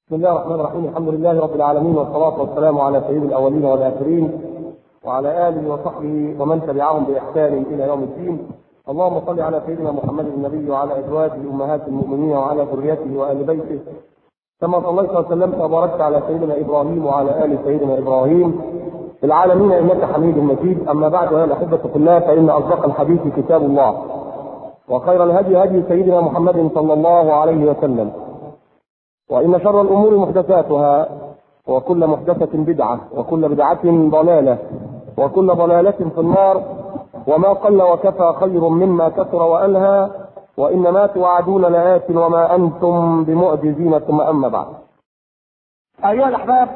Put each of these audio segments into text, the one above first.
بسم الله الرحمن الرحيم الحمد لله رب العالمين والصلاة والسلام على سيد الأولين والآخرين وعلى آله وصحبه ومن تبعهم بإحسان إلى يوم الدين اللهم صل على سيدنا محمد النبي وعلى أزواجه أمهات المؤمنين وعلى ذريته وآل بيته كما صليت وسلمت وباركت على سيدنا إبراهيم وعلى آل سيدنا إبراهيم في العالمين إنك حميد مجيد أما بعد أيها الأحبة في الله فإن أصدق الحديث كتاب الله وخير الهدي هدي سيدنا محمد صلى الله عليه وسلم وإن شر الأمور محدثاتها وكل محدثة بدعة وكل بدعة ضلالة وكل ضلالة في النار وما قل وكفى خير مما كثر وألهى وإنما توعدون لآت وما أنتم بمعجزين ثم أما بعد أيها الأحباب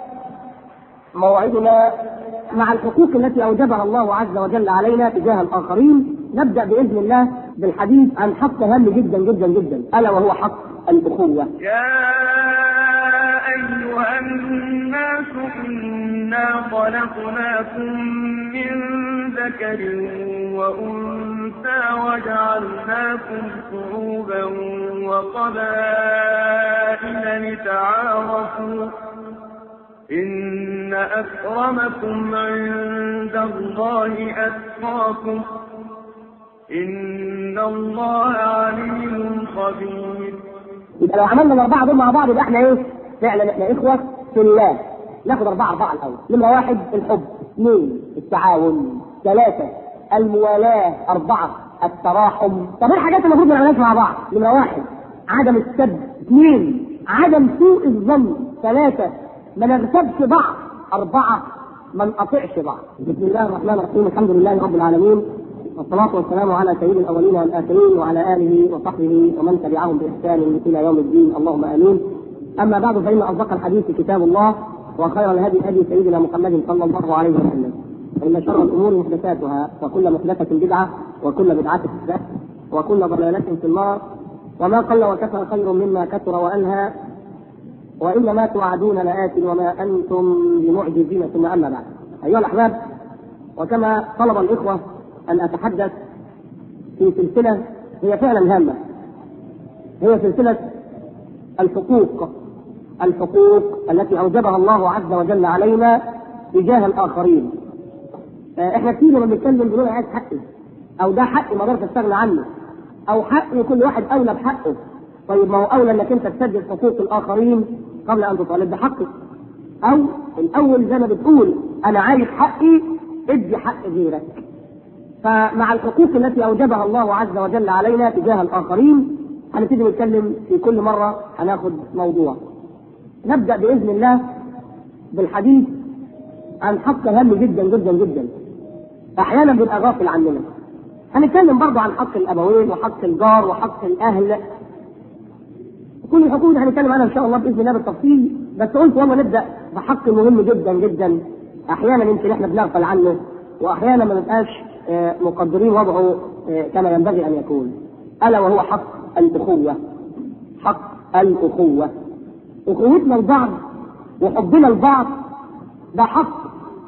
موعدنا مع الحقوق التي أوجبها الله عز وجل علينا تجاه الآخرين نبدأ بإذن الله بالحديث عن حق هام جدا جدا جدا ألا وهو حق الأخوة يا أيها الناس إنا خلقناكم من ذكر وأنثى وجعلناكم شعوبا وقبائل لتعارفوا إن أكرمكم عند الله أتقاكم إن الله عليم خبير يبقى لو عملنا الأربعة دول مع بعض يبقى احنا إيه؟ فعلا احنا إخوة في الله ناخد أربعة أربعة الأول نمرة واحد الحب اثنين التعاون ثلاثة الموالاة أربعة التراحم طب ايه الحاجات اللي المفروض ما نعملهاش مع بعض؟ نمرة واحد عدم السب اثنين عدم سوء الظن ثلاثة ما نغتابش بعض أربعة ما نقطعش بعض بسم الله الرحمن الرحيم الحمد لله رب العالمين والصلاة والسلام على سيد الأولين والآخرين وعلى آله وصحبه ومن تبعهم بإحسان إلى يوم الدين اللهم آمين أما بعد فإن أصدق الحديث كتاب الله وخير الهدي هدي سيدنا محمد صلى الله عليه وسلم فإن شر الأمور محدثاتها وكل محدثة بدعة وكل بدعة ضلالة وكل ضلالة في النار وما قل وكفى خير مما كثر وأنهى وإنما توعدون لآت وما أنتم بمعجزين ثم أما بعد أيها الأحباب وكما طلب الإخوة أن أتحدث في سلسلة هي فعلا هامة هي سلسلة الحقوق الحقوق التي أوجبها الله عز وجل علينا تجاه الآخرين احنا كتير لما بنتكلم بنقول عايز حقي او ده حقي ما اقدرش استغنى عنه او حقي كل واحد اولى بحقه طيب ما هو اولى انك انت تسدد حقوق الاخرين قبل ان تطالب بحقك او الاول زي ما بتقول انا عايز حقي ادي حق غيرك فمع الحقوق التي اوجبها الله عز وجل علينا تجاه الاخرين هنبتدي نتكلم في كل مره هناخد موضوع نبدا باذن الله بالحديث عن حق هام جدا جدا جدا احيانا بيبقى غافل عننا هنتكلم برضه عن حق الابوين وحق الجار وحق الاهل كل الحقوق دي هنتكلم عنها ان شاء الله باذن الله بالتفصيل بس قلت والله نبدا بحق مهم جدا جدا احيانا يمكن احنا بنغفل عنه واحيانا ما نبقاش مقدرين وضعه كما ينبغي ان يكون الا وهو حق الاخوه حق الاخوه اخوتنا لبعض وحبنا لبعض ده حق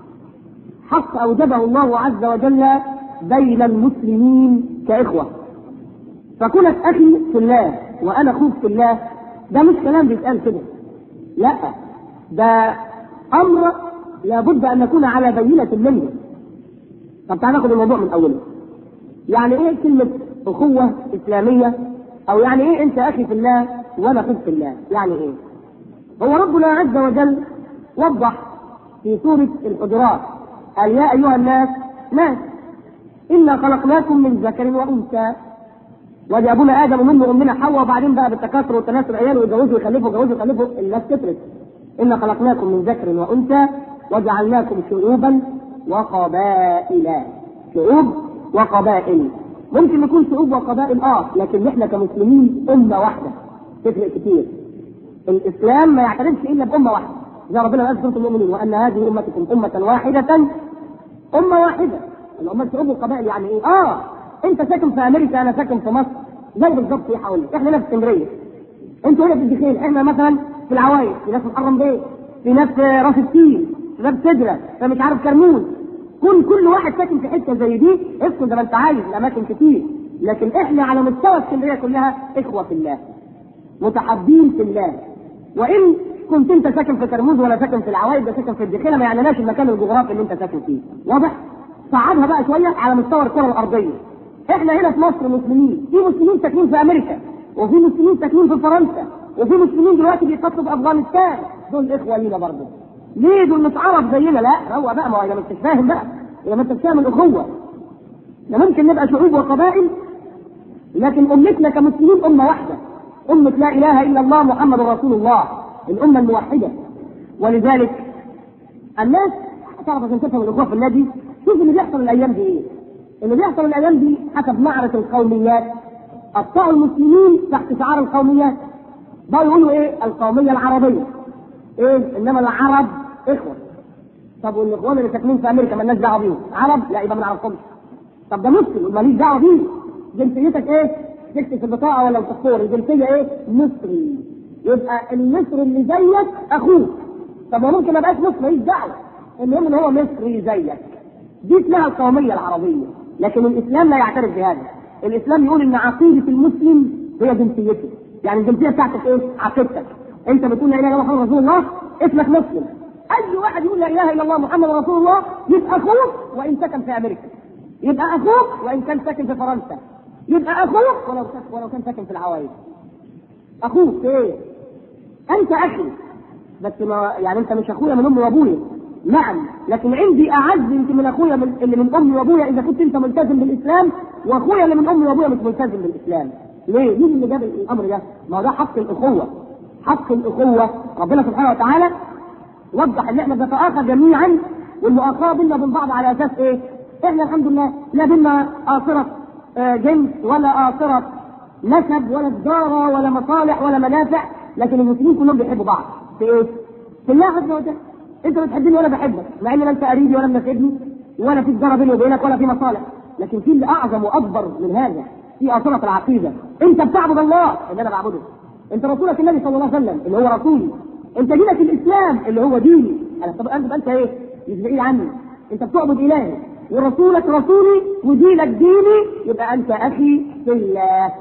حق اوجبه الله عز وجل بين المسلمين كاخوه فكونك اخي في الله وانا اخوك في الله ده مش كلام بيتقال كده لا ده امر لابد ان نكون على بينه منه طب تعال ناخد الموضوع من اوله يعني ايه كلمه اخوه اسلاميه او يعني ايه انت اخي في الله وانا اخوك في الله يعني ايه هو ربنا عز وجل وضح في سورة الحجرات قال يا أيها الناس ناس إنا خلقناكم من ذكر وأنثى وجابونا آدم منه أمنا حواء وبعدين بقى بالتكاثر والتناسل عيال ويجوزوا يخلفوا يجوزوا يخلفوا الناس كترت إنا خلقناكم من ذكر وأنثى وجعلناكم شعوبا وقبائل شعوب وقبائل ممكن نكون شعوب وقبائل اه لكن احنا كمسلمين أمة واحدة تفرق كتير الإسلام ما يعترفش إلا بأمة واحدة زي ربنا قال سورة المؤمنين وأن هذه أمتكم أمة واحدة أمة واحدة الأمة شعوب والقبائل يعني إيه؟ آه أنت ساكن في أمريكا أنا ساكن في مصر زي بالظبط إيه حوالي إحنا هنا في اسكندرية أنتوا هنا في الدخيل إحنا مثلا في العوايد في ناس في محرم بيه في ناس في راس التين في ناس سدرة في مش عارف كرمون كل كل واحد ساكن في حتة زي دي اسكن زي ما أنت عايز الأماكن كتير لكن إحنا على مستوى اسكندرية كلها إخوة في الله متحابين في الله وان كنت انت ساكن في ترموز ولا ساكن في العوايد ده ساكن في الدخيله ما يعنيناش المكان الجغرافي اللي انت ساكن فيه واضح صعدها بقى شويه على مستوى الكره الارضيه احنا هنا في مصر مسلمين في مسلمين ساكنين في امريكا وفي مسلمين ساكنين في فرنسا وفي مسلمين دلوقتي بيقتلوا في افغانستان دول اخوه لينا برضه ليه دول مش عرب زينا لا هو بقى ما هو اذا ما انتش فاهم بقى اذا ما انتش فاهم الاخوه ده ممكن نبقى شعوب وقبائل لكن امتنا كمسلمين امه واحده امه لا اله الا الله محمد رسول الله الامه الموحده ولذلك الناس تعرف عشان تفهم الاخوه في النادي شوف اللي بيحصل الايام دي ايه اللي بيحصل الايام دي حسب معرفه القوميات اخطاء المسلمين تحت شعار القوميات بقوا يقولوا ايه القوميه العربيه ايه انما العرب اخوه طب والاخوان اللي ساكنين في امريكا مالناش دعوه بيهم عرب لا يبقى ما نعرفهمش طب ده مسلم ماليش دعوه بيه جنسيتك ايه تكتب في البطاقه ولا الباسبور الجنسيه ايه مصري يبقى المصري اللي زيك اخوك طب ما ممكن ما بقاش مصري ماليش دعوه المهم ان هو مصري زيك دي اسمها القوميه العربيه لكن الاسلام لا يعترف بهذا الاسلام يقول ان عقيده المسلم هي جنسيته يعني الجنسيه بتاعتك ايه عقيدتك انت بتقول لا اله الا الله محمد رسول الله اسمك مسلم اي واحد يقول لا اله الا الله محمد رسول الله يبقى اخوك وان سكن في امريكا يبقى اخوك وان كان ساكن في فرنسا يبقى اخوك ولو ولو كان ساكن في العوايد اخوك ايه انت اخي بس ما يعني انت مش اخويا من امي وابويا نعم لكن عندي اعز يمكن من اخويا من اللي من امي وابويا اذا كنت انت ملتزم بالاسلام واخويا اللي من امي وابويا مش ملتزم بالاسلام ليه؟ مين اللي جاب الامر ده؟ ما هو ده حق الاخوه حق الاخوه ربنا سبحانه وتعالى وضح ان احنا نتآخى جميعا والمؤاخاة بينا وبين بعض على اساس ايه؟ احنا الحمد لله لا بينا آثرة آه جنس ولا آثرة نسب ولا تجارة ولا مصالح ولا منافع لكن المسلمين كلهم بيحبوا بعض في ايه؟ في الله عز وجل انت بتحبني وانا بحبك مع ان لا انت قريبي ولا مناسبني ولا في تجاره بيني وبينك ولا في مصالح لكن في اللي اعظم واكبر من هذا في اثره العقيده انت بتعبد الله اللي انا بعبده انت رسولك النبي صلى الله عليه وسلم اللي هو رسولي انت دينك الاسلام اللي هو ديني انا طب انت انت ايه مش بعيد عني انت بتعبد الهي ورسولك رسولي ودينك ديني يبقى انت اخي في الله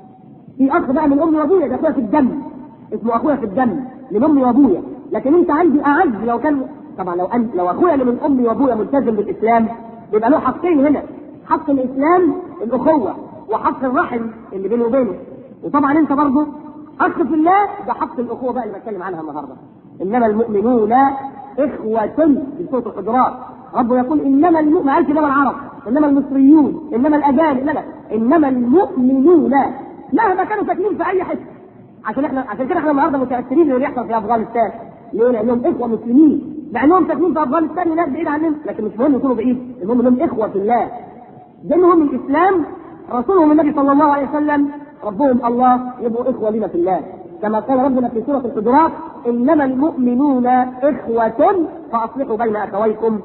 في اخ بقى من امي وابويا ده اخويا في الدم اسمه اخويا في الدم من امي وابويا لكن انت عندي اعز لو كان طبعا لو انت لو اخويا اللي من امي وابويا ملتزم بالاسلام يبقى له حقين هنا حق الاسلام الاخوه وحق الرحم اللي بينه وبينه وطبعا انت برضه اخ في الله ده حق الاخوه بقى اللي بتكلم عنها النهارده انما المؤمنون اخوه في سوره الحجرات ربه يقول انما المؤمن ما قالش انما العرب انما المصريون انما الاجانب لا لا انما المؤمنون مهما كانوا ساكنين في اي حته عشان احنا عشان كده احنا النهارده متاثرين باللي بيحصل في افغانستان ليه؟ لانهم اخوه مسلمين مع انهم ساكنين في افغانستان هناك بعيد عننا لكن مش مهم يكونوا بعيد المهم انهم اخوه في الله دينهم الاسلام رسولهم النبي صلى الله عليه وسلم ربهم الله يبقوا اخوه لنا في الله كما قال ربنا في سوره الحجرات انما المؤمنون اخوه فاصلحوا بين اخويكم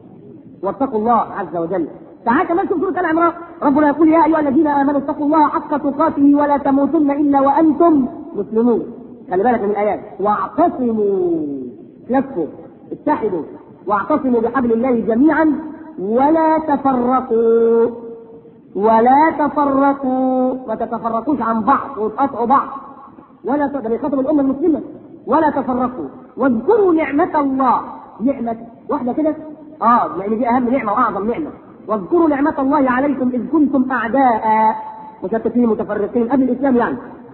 واتقوا الله عز وجل تعال كمان شوف سوره العمران ربنا يقول يا ايها الذين امنوا اتقوا الله حق تقاته ولا تموتن الا وانتم مسلمون خلي بالك من الايات واعتصموا لفوا اتحدوا واعتصموا بحبل الله جميعا ولا تفرقوا ولا تفرقوا ما تتفرقوش عن بعض وتقطعوا بعض ولا ت- ده بيخاطب الامه المسلمه ولا تفرقوا واذكروا نعمه الله نعمه واحده كده اه لان دي اهم نعمه واعظم نعمه واذكروا نعمه الله عليكم اذ كنتم اعداء مشتتين متفرقين قبل الاسلام يعني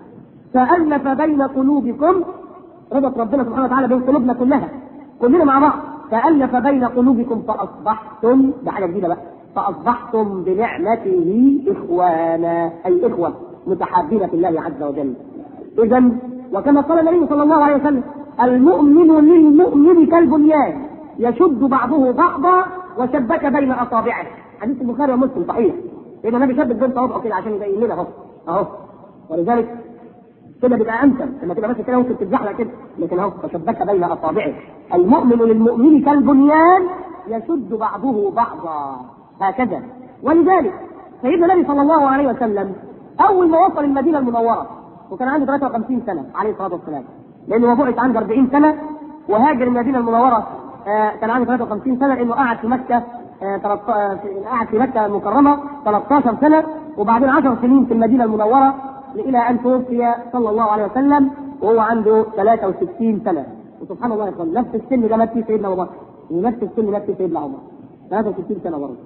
فالف بين قلوبكم ربط ربنا سبحانه وتعالى بين قلوبنا كلها كلنا مع بعض فالف بين قلوبكم فاصبحتم ده حاجه جديده بقى فاصبحتم بنعمته اخوانا اي اخوه متحابين في الله عز وجل اذا وكما قال النبي صلى الله عليه وسلم المؤمن للمؤمن كالبنيان يشد بعضه بعضا وشبك بين اصابعه حديث البخاري ومسلم صحيح اذا النبي شبك بين صوابعه كده عشان يبين لنا اهو اهو ولذلك كده بيبقى امثل لما تبقى ماشي كده ممكن تتزحلق كده لكن اهو فشبك بين اصابعه المؤمن للمؤمن كالبنيان يشد بعضه بعضا هكذا ولذلك سيدنا النبي صلى الله عليه وسلم اول ما وصل المدينه المنوره وكان عنده 53 سنه عليه الصلاه والسلام لانه هو بعث عنده 40 سنه وهاجر المدينه المنوره آه كان عنده 53 سنه لانه قعد في مكه آه تلت- آه، في- قعد في مكه المكرمه 13 سنه وبعدين 10 سنين في المدينه المنوره الى ان توفي صلى الله عليه وسلم وهو عنده 63 سنه وسبحان الله يا اخوان نفس السن ده مات فيه سيدنا ابو بكر ونفس السن مات فيه سيدنا عمر 63 سنه برضه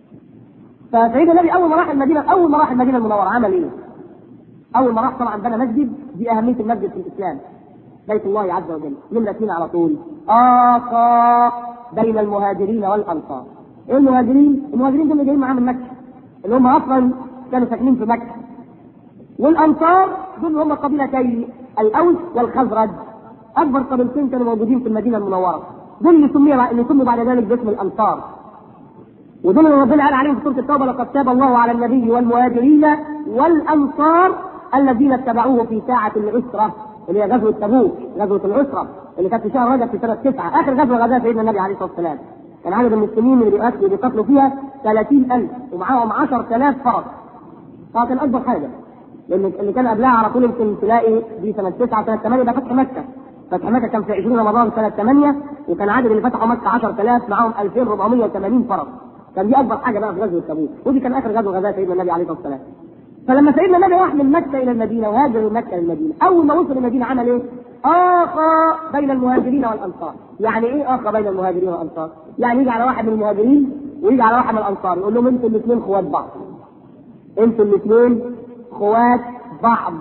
فسيدنا النبي اول ما راح المدينه اول ما راح المدينه المنوره عمل ايه؟ اول ما راح طبعا بنى مسجد دي اهميه المسجد في الاسلام بيت الله عز وجل نمرة اثنين على طول آقا بين المهاجرين والأنصار إيه المهاجرين؟ المهاجرين دول اللي جايين معاه من مكة اللي هم أصلا كانوا ساكنين في مكة والأنصار دول اللي هم قبيلتي الأوس والخزرج أكبر قبيلتين كانوا موجودين في المدينة المنورة دول اللي سمي اللي سموا بعد ذلك باسم الأنصار ودول اللي ربنا قال عليهم في سورة التوبة لقد تاب الله على النبي والمهاجرين والأنصار الذين اتبعوه في ساعة العسرة اللي هي غزوة تبوك غزوة العسرة اللي كانت في شهر رجب في سنة تسعة آخر غزوة غزاها سيدنا النبي عليه الصلاة والسلام كان عدد المسلمين اللي بيقاتلوا اللي بيقاتلوا فيها 30000 ومعاهم 10000 فرس فكان أكبر حاجة لأن اللي كان قبلها على طول يمكن تلاقي دي سنة تسعة سنة 8 ده فتح مكة فتح مكة كان في 20 رمضان سنة 8 وكان عدد اللي فتحوا مكة 10000 معاهم 2480 فرس كان دي أكبر حاجة بقى في غزوة تبوك ودي كان آخر غزوة غزاها سيدنا النبي عليه الصلاة والسلام فلما سيدنا النبي راح من مكة إلى المدينة وهاجر من مكة إلى المدينة أول ما وصل المدينة عمل إيه؟ آخى بين المهاجرين والأنصار يعني إيه آخى بين المهاجرين والأنصار؟ يعني يجي على واحد من المهاجرين ويجي على واحد من الأنصار يقول لهم أنتوا الاثنين خوات بعض أنتوا الاثنين خوات بعض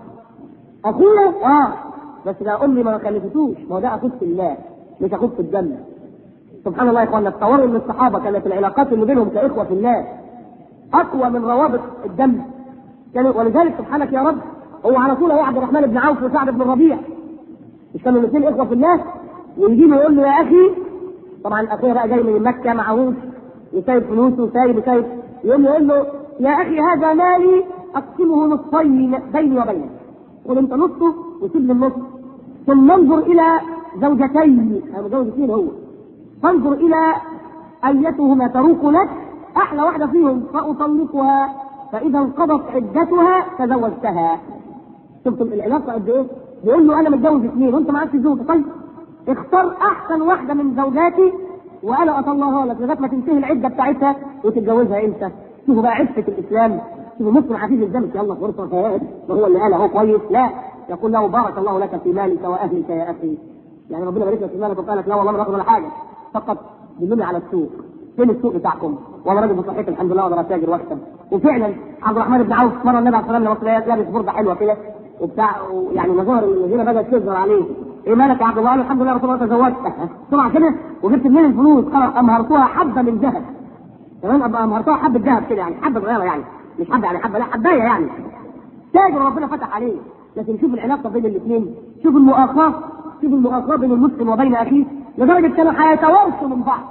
أخويا آه بس ده أمي ما خلفتوش ما هو ده أخوك في الله مش أخوك في الجنة سبحان الله يا إخوانا تصوروا إن الصحابة كانت العلاقات اللي بينهم كإخوة في الله أقوى من روابط الدم كانوا ولذلك سبحانك يا رب هو على طول هو عبد الرحمن بن عوف وسعد بن الربيع مش كانوا الاثنين اخوه في الله ويجي له يقول له يا اخي طبعا اخويا بقى جاي من مكه معهوش وسايب فلوسه وسايب وسايب يقول له يقول له يا اخي هذا مالي اقسمه نصفين بيني وبينك قل انت نصه وسيب لي النص ثم انظر الى زوجتين انا متجوز اثنين هو فانظر الى ايتهما تروق لك احلى واحده فيهم فاطلقها فاذا انقضت عدتها تزوجتها شفتم العلاقه قد ايه؟ بيقول له انا متجوز اثنين وانت معكش زوجه طيب اختار احسن واحده من زوجاتي وانا اطلقها لك لغايه ما تنتهي العده بتاعتها وتتجوزها امتى؟ شوفوا بقى عفه الاسلام شوفوا مسلم عزيز الدم يلا فرصه فوائد وهو اللي قال اهو كويس لا يقول له بارك الله لك في مالك واهلك يا اخي يعني ربنا يبارك لك في مالك وقال لك لا والله ما باخد ولا حاجه فقط دلوني على السوق فين السوق بتاعكم؟ وانا راجل بصحتي الحمد لله اقدر اتاجر واكسب وفعلا عبد الرحمن بن عوف مره النبي عليه الصلاه والسلام لابس برده حلوه كده وبتاع يعني مظاهر الغنى بدات تظهر عليه ايه مالك يا عبد الله؟ قال الحمد لله رسول الله تزوجت بسرعه كده وجبت منين الفلوس؟ قال امهرتها حبه من ذهب تمام ابقى امهرتها حبه ذهب كده يعني حبه صغيره يعني مش حبه يعني حبه لا حبايه يعني تاجر ربنا فتح عليه لكن شوف العلاقه بين الاثنين شوف المؤاخاه شوف المؤاخاه بين المسلم وبين اخيه لدرجه كانوا هيتوارثوا من بعض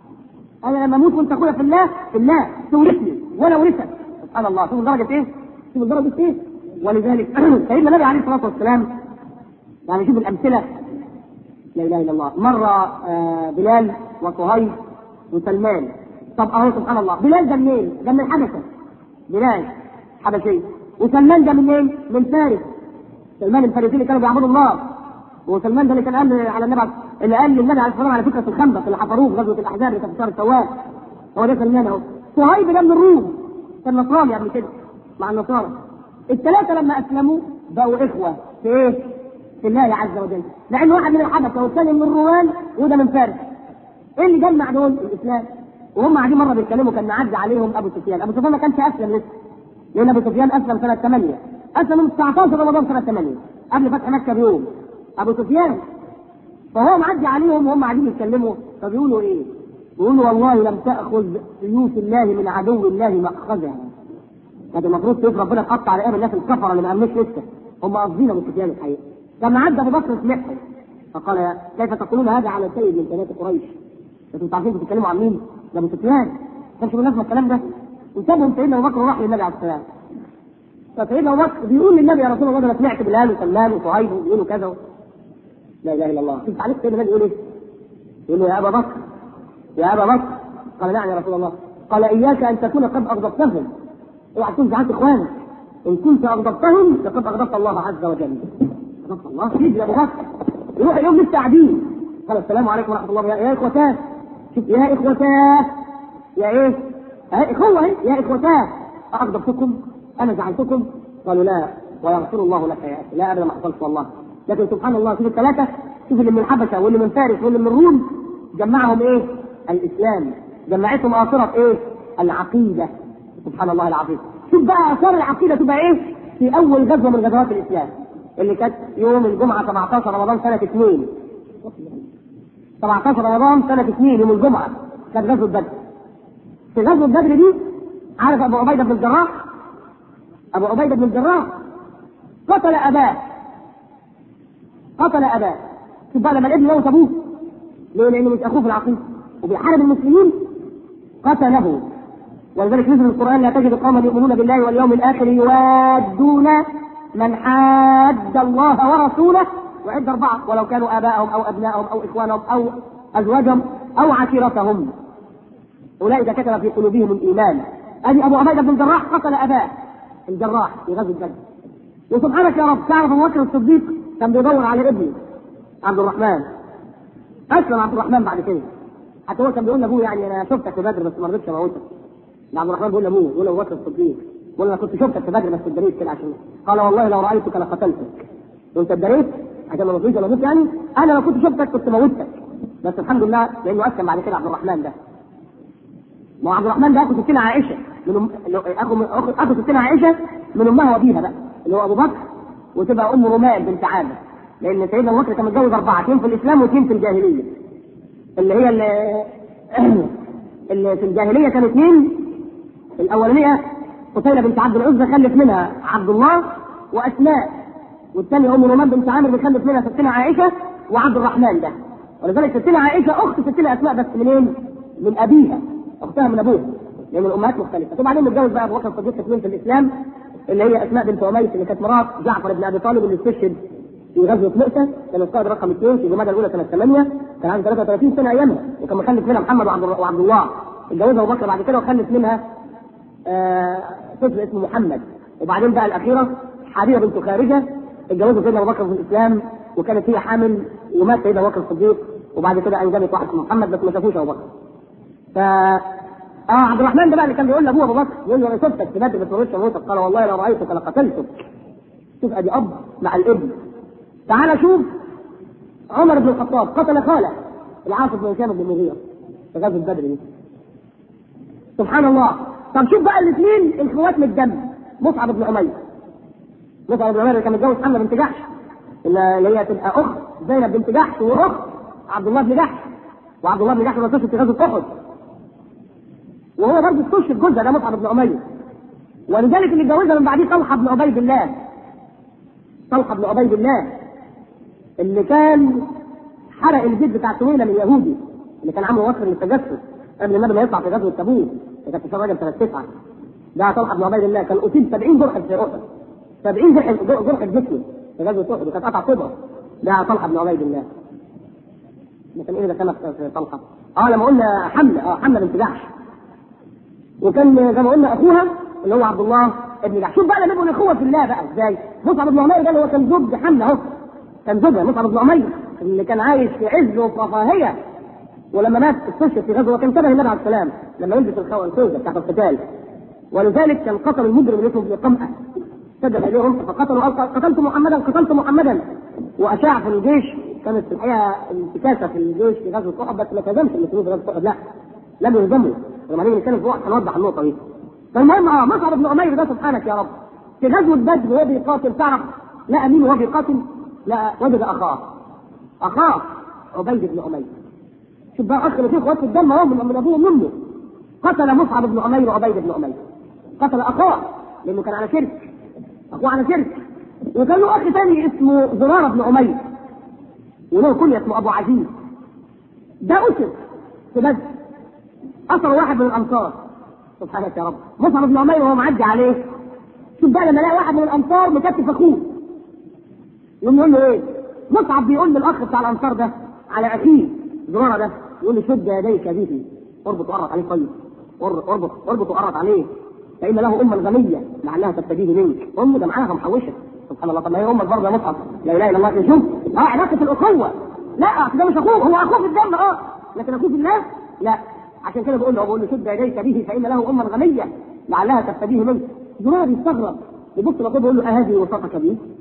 انا لما اموت وانت اخويا في الله في الله تورثني وانا اورثك سبحان الله شوف درجه ايه؟ شوف درجه ايه؟ ولذلك سيدنا النبي عليه الصلاه والسلام يعني شوف الامثله لا اله الا الله مره آه بلال وصهيب وسلمان طب اهو سبحان الله بلال ده منين؟ ده من الحبشه بلال حبشي وسلمان ده منين؟ من فارس سلمان الفارسي اللي كانوا بيعبدوا الله وسلمان ده اللي كان قال على النبي اللي قال للنبي عليه الصلاه والسلام على فكره في الخندق اللي حفروه في غزوه الاحزاب اللي كانت في شهر السواد هو ده سلمان اهو صهيب ده من الروم كان نصراني قبل كده مع النصارى الثلاثه لما اسلموا بقوا اخوه في ايه؟ في الله عز وجل لان واحد من الحبشه والثاني من الرومان وده من فارس ايه اللي جمع دول؟ الاسلام وهم قاعدين مره بيتكلموا كان معدي عليهم ابو سفيان ابو سفيان ما كانش اسلم لسه لان ابو سفيان اسلم سنه 8 اسلم من 19 رمضان سنه 8 قبل فتح مكه بيوم ابو سفيان فهو معدي عليهم وهم قاعدين يتكلموا فبيقولوا ايه؟ بيقولوا والله لم تاخذ سيوف الله من عدو الله ماخذها. كانت المفروض سيوف ربنا تقطع على الناس الكفره اللي ما امنوش لسه هم قاصدين ابو سفيان الحقيقه. لما عدى ابو بكر سمعهم فقال كيف تقولون هذا على سيد من بنات قريش؟ انتم مش عارفين بتتكلموا عن مين؟ ده ابو سفيان. كانش بالنسبه الكلام ده وسابهم سيدنا ابو بكر وراح للنبي عليه السلام. فسيدنا ابو بكر بيقول للنبي يا رسول الله انا سمعت بلال وسلمان وصهيب وبيقولوا كذا لا اله الا الله شوف تعليق سيدنا النبي يقول ايه؟ يقول له يا ابا بكر يا ابا بكر قال نعم يا رسول الله قال اياك ان تكون قد اغضبتهم اوعى تكون زعلت اخوانك ان كنت اغضبتهم فقد اغضبت الله عز وجل اغضبت الله يجي يا ابو بكر يروح يوم لسه قاعدين قال السلام عليكم ورحمه الله يا اخوتاه شوف يا اخوتاه يا ايه؟ اخوه اهي يا اخوتاه اغضبتكم انا زعلتكم قالوا لا ويغفر الله لك يا اخي لا ابدا ما حصلش والله لكن سبحان الله شوف الثلاثه شوف اللي من الحبشه واللي من فارس واللي من الروم جمعهم ايه؟ الاسلام جمعتهم اثره ايه؟ العقيده سبحان الله العظيم شوف بقى اثار العقيده تبقى ايه؟ في اول غزوه من غزوات الاسلام اللي كانت يوم الجمعه 17 رمضان سنه 2 17 رمضان سنه 2 يوم الجمعه كانت غزوه بدر في غزوه بدر دي عارف ابو عبيده بن الجراح ابو عبيده بن الجراح قتل اباه قتل اباه شوف بقى لما الابن موت ابوه ليه؟ لانه مش اخوه في العقيده وبيحارب المسلمين قتله ولذلك نزل القران لا تجد قوما يؤمنون بالله واليوم الاخر يوادون من حاد الله ورسوله وعد اربعه ولو كانوا اباءهم او ابنائهم او اخوانهم او ازواجهم او عشيرتهم اولئك كتب في قلوبهم الايمان ادي ابو عبيده بن الجراح قتل اباه الجراح في غزوه بدر وسبحانك يا رب تعرف ابو بكر الصديق كان بيدور على ابنه عبد الرحمن اسلم عبد الرحمن بعد كده حتى هو كان بيقول لابوه يعني انا شفتك في بدر بس ما رضيتش اموتك عبد الرحمن بيقول لابوه بيقول لابو بكر الصديق بيقول انا كنت شفتك في بدر بس اتدريت كده عشان قال والله لو رايتك لقتلتك وانت اتدريت عشان ما رضيتش اموت يعني انا لو كنت شفتك كنت موتك بس الحمد لله لانه اسلم بعد كده عبد الرحمن ده ما هو عبد الرحمن ده اخو ستنا عائشه من أم... اخو اخو اخو ستنا عائشه من امها وابيها بقى اللي هو ابو بكر وتبقى ام رمان بنت عامر لان سيدنا ابو بكر كان متجوز اربعه اثنين في الاسلام واثنين في الجاهليه اللي هي اللي, اللي في الجاهليه كانوا اثنين الاولانيه قتيلة بنت عبد العزى خلف منها عبد الله واسماء والثانيه ام رمان بنت عامر بيخلف منها ستنا عائشه وعبد الرحمن ده ولذلك ستنا عائشه اخت ستنا اسماء بس منين؟ من ابيها اختها من ابوها لان الامهات مختلفه وبعدين متجوز بقى ابو بكر الصديق اثنين في الاسلام اللي هي اسماء بنت اميس اللي كانت مرات جعفر بن ابي طالب اللي استشهد في غزوه مؤتة كان القائد رقم اثنين في جمادى الاولى سنه 8 كان عنده 33 سنه ايامها وكان مخلف منها محمد وعبد, وعبد الله اتجوزها ابو بكر بعد كده وخلف منها آه طفل اسمه محمد وبعدين بقى الاخيره حبيبه بنت خارجه اتجوزها سيدنا ابو بكر في الاسلام وكانت هي حامل ومات سيدنا ابو بكر الصديق وبعد كده انجبت واحد اسمه محمد بس ما شافوش ابو بكر ف اه عبد الرحمن ده بقى اللي كان بيقول لابوه ابو بكر يقول له انا شفتك في بدر بس ما رضيتش اموتك قال والله لو رايتك لقتلتك شوف ادي اب مع الابن تعال شوف عمر بن الخطاب قتل خاله العاص بن هشام بن المغيرة في غزوه بدر دي سبحان الله طب شوف بقى الاثنين الاخوات من الدم مصعب بن عمير مصعب بن عمير اللي كان متجوز حمله بنت جحش اللي هي تبقى اخت زينب بنت جحش واخت عبد الله بن جحش وعبد الله بن جحش ما في غزوه احد وهو برضه استشهد جوزها ده مصعب بن عمير ولذلك اللي اتجوزها من بعديه طلحه بن عبيد الله طلحه بن عبيد الله اللي كان حرق البيت بتاع سويلة من يهودي اللي كان عامله وصل للتجسس قبل النبي ما يطلع في غزوه تبوك اللي كانت في راجل سنه تسعه ده طلحه بن عبيد الله كان اصيب 70 جرح في احد 70 جرح جرح جسمه في غزوه احد وكانت قطع صدره ده طلحه بن عبيد الله لكن ايه ده كان في طلحه؟ اه لما قلنا حمله اه حمله بنت جحش وكان زي ما قلنا اخوها اللي هو عبد الله ابن جحش شوف بقى لما يبقوا الاخوه في الله بقى ازاي مصعب بن عمير ده اللي هو كان زوج حمله اهو كان زوجها مصعب بن عمير اللي كان عايش في عز وفي رفاهيه ولما مات استشهد في غزوه كان شبه النبي عليه السلام لما يلبس الخوذه بتاعت القتال ولذلك كان قتل المجرم اللي اسمه ابن قمأة سدد اليهم فقتلوا قتلت محمدا قتلت محمدا واشاع في الجيش كانت في الحقيقه انتكاسه في الجيش في غزوه احد بس ما كذبش المسلمين في غزوه احد لا لم يهزموا لما نيجي نتكلم في وقت هنوضح النقطه دي فالمهم اه مصعب بن عمير ده سبحانك يا رب في غزوه بدر وهو بيقاتل تعرف لا مين وهو بيقاتل لا وجد اخاه اخاه عبيد بن عمير شوف بقى اخ فيه اخوات الدم اهو من ابوه ومنه قتل مصعب بن عمير وعبيد بن عمير قتل اخاه لانه كان على شرك اخوه على شرك وكان له اخ ثاني اسمه زراره بن عمير وله كنيه اسمه ابو عزيز ده اسر في بدر اثر واحد من الانصار سبحانك يا رب مصعب بن عمير وهو معدي عليه شوف بقى لما لقى واحد من الانصار مكتف اخوه يقوم يقول له ايه؟ مصعب بيقول للاخ بتاع الانصار ده على اخيه زراره ده يقول له شد يديك به اربط وقرط عليه طيب اربط اربط وقرط عليه فان له اما غنيه لعلها تستجيب منك امه ده معاها محوشه سبحان الله طب ما هي امك برضه يا مصعب لا اله الا الله شوف اه علاقه الاخوه لا ده مش اخوه هو اخوه في الدم اه لكن اخوه في الله لا عشان كده بقول له بقول له شد يديك به فان له اما غنيه لعلها تستجيب منك زرار يستغرب يبص لأخوه بيقول له اهذه وصفك به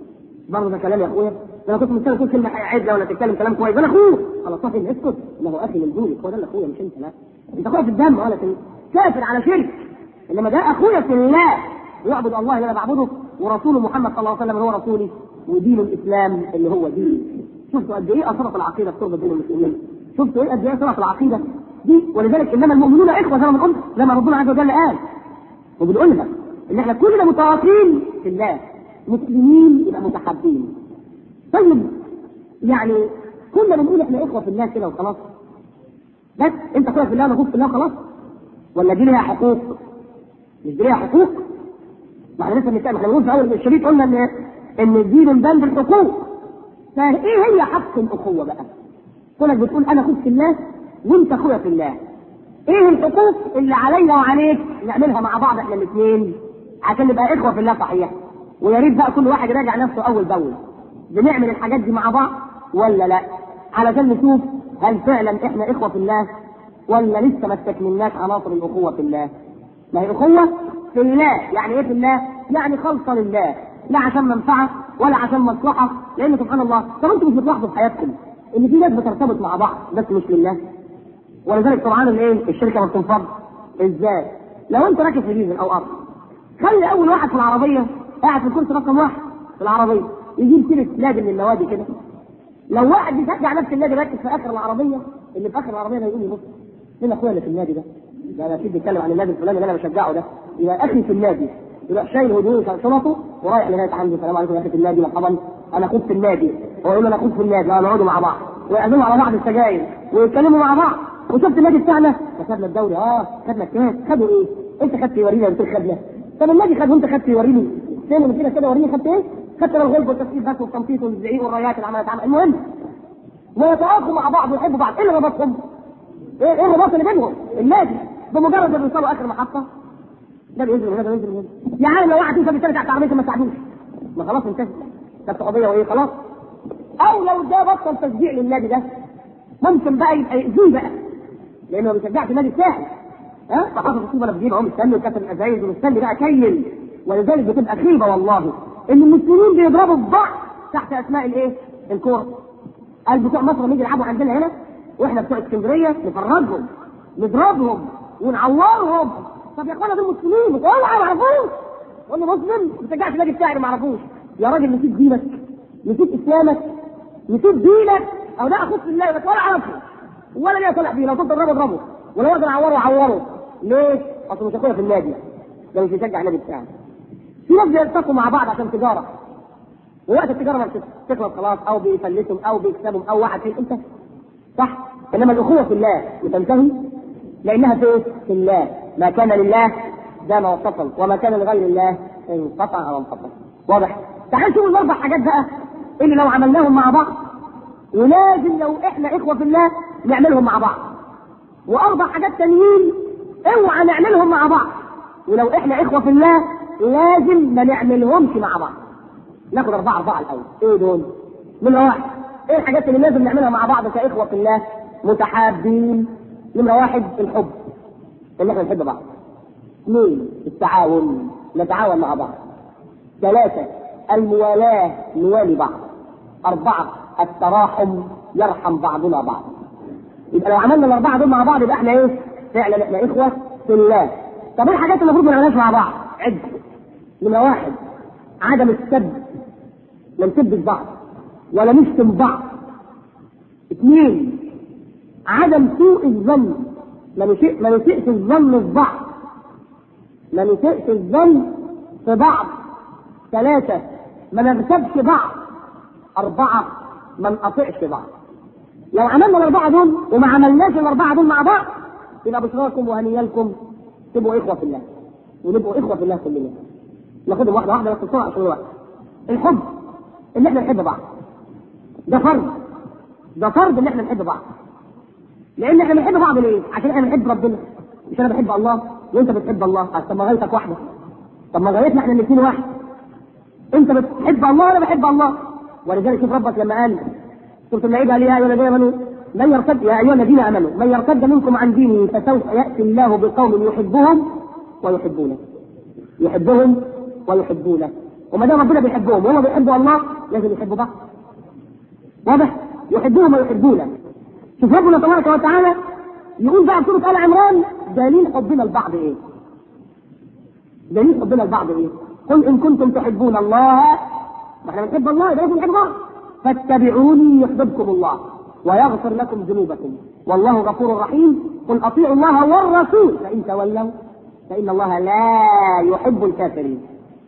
برضه ده كلام يا اخويا ده انا كنت مستني تقول كلمه عدله ولا تتكلم كلام كويس انا اخوه خلاص صافي اسكت انه اخي من دونك هو ده اللي اخويا مش انت لا انت اخويا في الدم ولا في كافر على شرك انما ده اخويا في الله يعبد الله اللي انا بعبده ورسوله محمد صلى الله عليه وسلم اللي هو رسولي ودين الاسلام اللي هو ديني شفتوا قد ايه اثرت العقيده في تربه دين المسلمين شفتوا ايه قد ايه اثرت العقيده دي ولذلك انما المؤمنون اخوه زي ما قلت زي ما ربنا عز وجل قال وبنقولها ان احنا كلنا متواصلين في الله مسلمين يبقى متحابين طيب يعني كنا بنقول احنا اخوه في الله كده وخلاص بس انت اخويا في الله وانا اخوك في الله خلاص ولا دي ليها حقوق مش دي ليها حقوق ما احنا لسه بنتكلم احنا بنقول في اول الشريط قلنا ان ان الدين بند الحقوق فايه هي حق الاخوه بقى؟ كونك بتقول انا اخوك في الله وانت اخويا في الله ايه الحقوق اللي علينا وعليك نعملها مع بعض احنا الاثنين عشان نبقى اخوه في الله صحيح ويا ريت بقى كل واحد يراجع نفسه اول باول بنعمل الحاجات دي مع بعض ولا لا علشان نشوف هل فعلا احنا اخوه في الله ولا لسه ما استكملناش عناصر الاخوه في الله ما هي اخوه في الله يعني ايه في الله يعني خالصه لله لا عشان منفعه ولا عشان مصلحه لان سبحان الله طب انتوا مش بتلاحظوا في حياتكم ان في ناس بترتبط مع بعض بس مش لله ولذلك طبعا الايه الشركه ما بتنفض ازاي لو انت راكب في ديزل او قطر خلي اول واحد في العربيه قاعد في الكرسي رقم واحد في العربيه يجيب كده نادي من النوادي كده لو واحد بيشجع نفس النادي راكب في اخر العربيه اللي في اخر العربيه ده يقول يبص مين اخويا اللي في النادي ده؟ ده انا اكيد بيتكلم عن النادي الفلاني اللي انا بشجعه ده يبقى اخي في النادي يبقى شايل هدومه شنطه ورايح لغايه عندي السلام عليكم يا اخي في النادي مرحبا انا اخوك في النادي هو يقول انا اخوك في النادي اه نقعدوا مع بعض ويعزموا على بعض السجاير ويتكلموا مع بعض وشفت النادي بتاعنا خدنا الدوري اه خدنا الكاس خدوا ايه؟ انت خدت يورينا قلت خدنا طب النادي خد وانت خدت يوريني فين من كده كده وريني خدت ايه؟ خدت الغلب والتسقيف بس والتنطيط والزعيق والرايات اللي عملت عمل المهم ويتعاطوا مع بعض ويحبوا بعض ايه اللي ربطهم؟ ايه ايه الرباط اللي بينهم؟ النادي بمجرد ما بيوصلوا اخر محطه ده بينزل وهذا بينزل وهذا يعني لو واحد يوصل بالتاني تحت عربيته ما تساعدوش ما خلاص انتهت ده السعوديه وايه خلاص او لو ده بطل تشجيع للنادي ده ممكن بقى يبقى يأذيه بقى لانه ما بيشجعش النادي الساحل ها فحصل مصيبه انا بجيب اهو مستني وكاسر الازايز ومستني بقى كيل ولذلك بتبقى خيبه والله ان المسلمين بيضربوا في بعض تحت اسماء الايه؟ الكوره قال بتوع مصر لما يجي يلعبوا عندنا هنا واحنا بتوع اسكندريه نفرجهم نضربهم ونعورهم طب يا اخوانا دول مسلمين اوعى ما يعرفوش قول له مسلم ما تشجعش نادي الشاعر ما يعرفوش يا راجل نسيت دينك نسيت اسلامك نسيت دينك او ده اخوك في الله بس ولا عرفه ولا ليه طلع فيه لو كنت تضربه اضربه ولو اقدر اعوره اعوره ليه؟ اصل مش اخويا في النادي ده مش يشجع النادي بتاعه في ناس بيلتقوا مع بعض عشان تجاره ووقت التجاره ما بتخلص خلاص او بيفلسهم او بيكسبهم او واحد فيهم انت صح انما الاخوه في الله بتنتهي لانها في إيه؟ في الله ما كان لله دام واتصل وما كان لغير الله انقطع او انقطع واضح تعال شوف الاربع حاجات بقى اللي لو عملناهم مع بعض ولازم لو احنا اخوه في الله نعملهم مع بعض واربع حاجات تانيين اوعى نعملهم مع بعض ولو احنا اخوه في الله لازم ما نعملهمش مع بعض ناخد اربعه اربعه الاول ايه دول؟ نمره واحد ايه الحاجات اللي لازم نعملها مع بعض كاخوه في الله متحابين نمره واحد الحب ان احنا نحب بعض اثنين التعاون نتعاون مع بعض ثلاثة الموالاة نوالي بعض أربعة التراحم يرحم بعضنا بعض يبقى لو عملنا الأربعة دول مع بعض يبقى احنا إيه؟ فعلا احنا إخوة في الله طب إيه الحاجات اللي المفروض ما نعملهاش مع بعض؟ عد نمرة واحد عدم السب ما نسبش بعض ولا نشتم بعض اثنين عدم سوء الظن ما نسيء ما نسيئش الظن في بعض ما نسيئش الظن في بعض ثلاثة ما نغتابش بعض أربعة ما نقطعش بعض لو عملنا الأربعة دول وما عملناش الأربعة دول مع بعض يبقى بشراكم وهنيا لكم تبقوا إخوة في الله ونبقوا إخوة في الله كلنا ناخدهم واحدة واحدة بس بسرعة عشان الوقت الحب إن إحنا نحب بعض ده فرض ده فرض إن إحنا نحب بعض لان احنا بنحب بعض ليه؟ عشان احنا بنحب ربنا مش انا بحب الله وانت بتحب الله طب ما غايتك واحده طب ما غايتنا احنا الاثنين واحد انت بتحب الله وانا بحب الله ولذلك شوف ربك لما قال سوره المائده قال يا ايها الذين امنوا من يرتد يا ايها الذين امنوا من يرتد منكم عن دينه فسوف ياتي الله بقوم يحبهم ويحبونه يحبهم ويحبونه وما دام ربنا بيحبهم وهم بيحبوا الله لازم يحبوا بعض واضح؟ يحبوهم ويحبونا شوف ربنا تبارك وتعالى يقول بقى في سورة آل عمران دليل حبنا لبعض ايه؟ دليل حبنا لبعض ايه؟ قل ان كنتم تحبون الله ما احنا بنحب الله يبقى لازم نحب بعض فاتبعوني يحببكم الله ويغفر لكم ذنوبكم والله غفور رحيم قل اطيعوا الله والرسول فان تولوا فان الله لا يحب الكافرين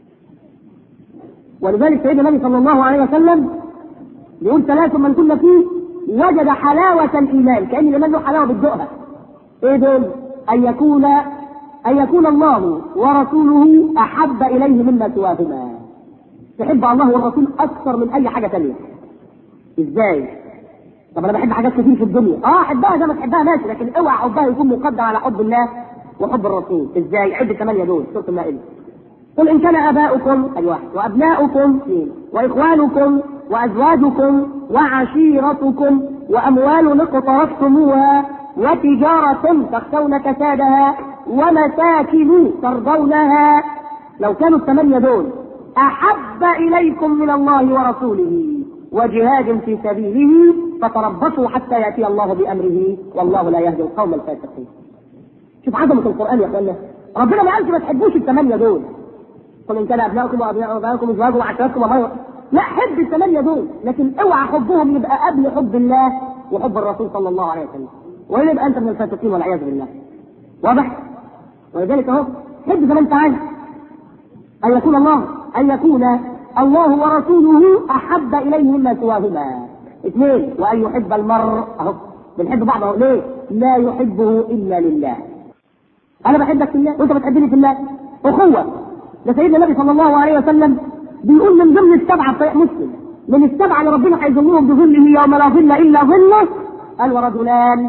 ولذلك سيدنا النبي صلى الله عليه وسلم يقول ثلاث من كنا فيه وجد حلاوة الإيمان كأن الإيمان له حلاوة بتدوقها إيه دول؟ أن يكون أن يكون الله ورسوله أحب إليه مما سواهما تحب الله والرسول أكثر من أي حاجة ثانية إزاي؟ طب أنا بحب حاجات كتير في الدنيا أه أحبها زي ما تحبها ماشي لكن اوعى حبها يكون مقدم على حب الله وحب الرسول إزاي؟ عد الثمانية دول سورة المائدة قل إن كان آباؤكم أي واحد وأبناؤكم اثنين وإخوانكم وأزواجكم وعشيرتكم وأموال اقترفتموها وتجارة تخشون كسادها ومساكن ترضونها لو كانوا الثمانية دول أحب إليكم من الله ورسوله وجهاد في سبيله فتربصوا حتى يأتي الله بأمره والله لا يهدي القوم الفاسقين شوف عظمة القرآن يا أخوانا ربنا ما قالش ما تحبوش الثمانية دول قل ان كان ابنائكم وابنائكم ازواجكم وعشيرتكم وما لا حب الثمانيه دول لكن اوعى حبهم يبقى قبل حب الله وحب الرسول صلى الله عليه وسلم ولا يبقى انت من الفاسقين والعياذ بالله واضح ولذلك اهو حب زي ما انت عايز ان يكون الله ان يكون الله ورسوله احب اليه مما سواهما اثنين وان يحب المرء اهو بنحب بعض اهو ليه؟ لا يحبه الا لله انا بحبك في الله وانت بتحبني في الله اخوه ده سيدنا النبي صلى الله عليه وسلم بيقول من ضمن السبعه في مسلم من السبعه اللي ربنا هيظلهم بظله يوم لا ظل الا ظله قال ورجلان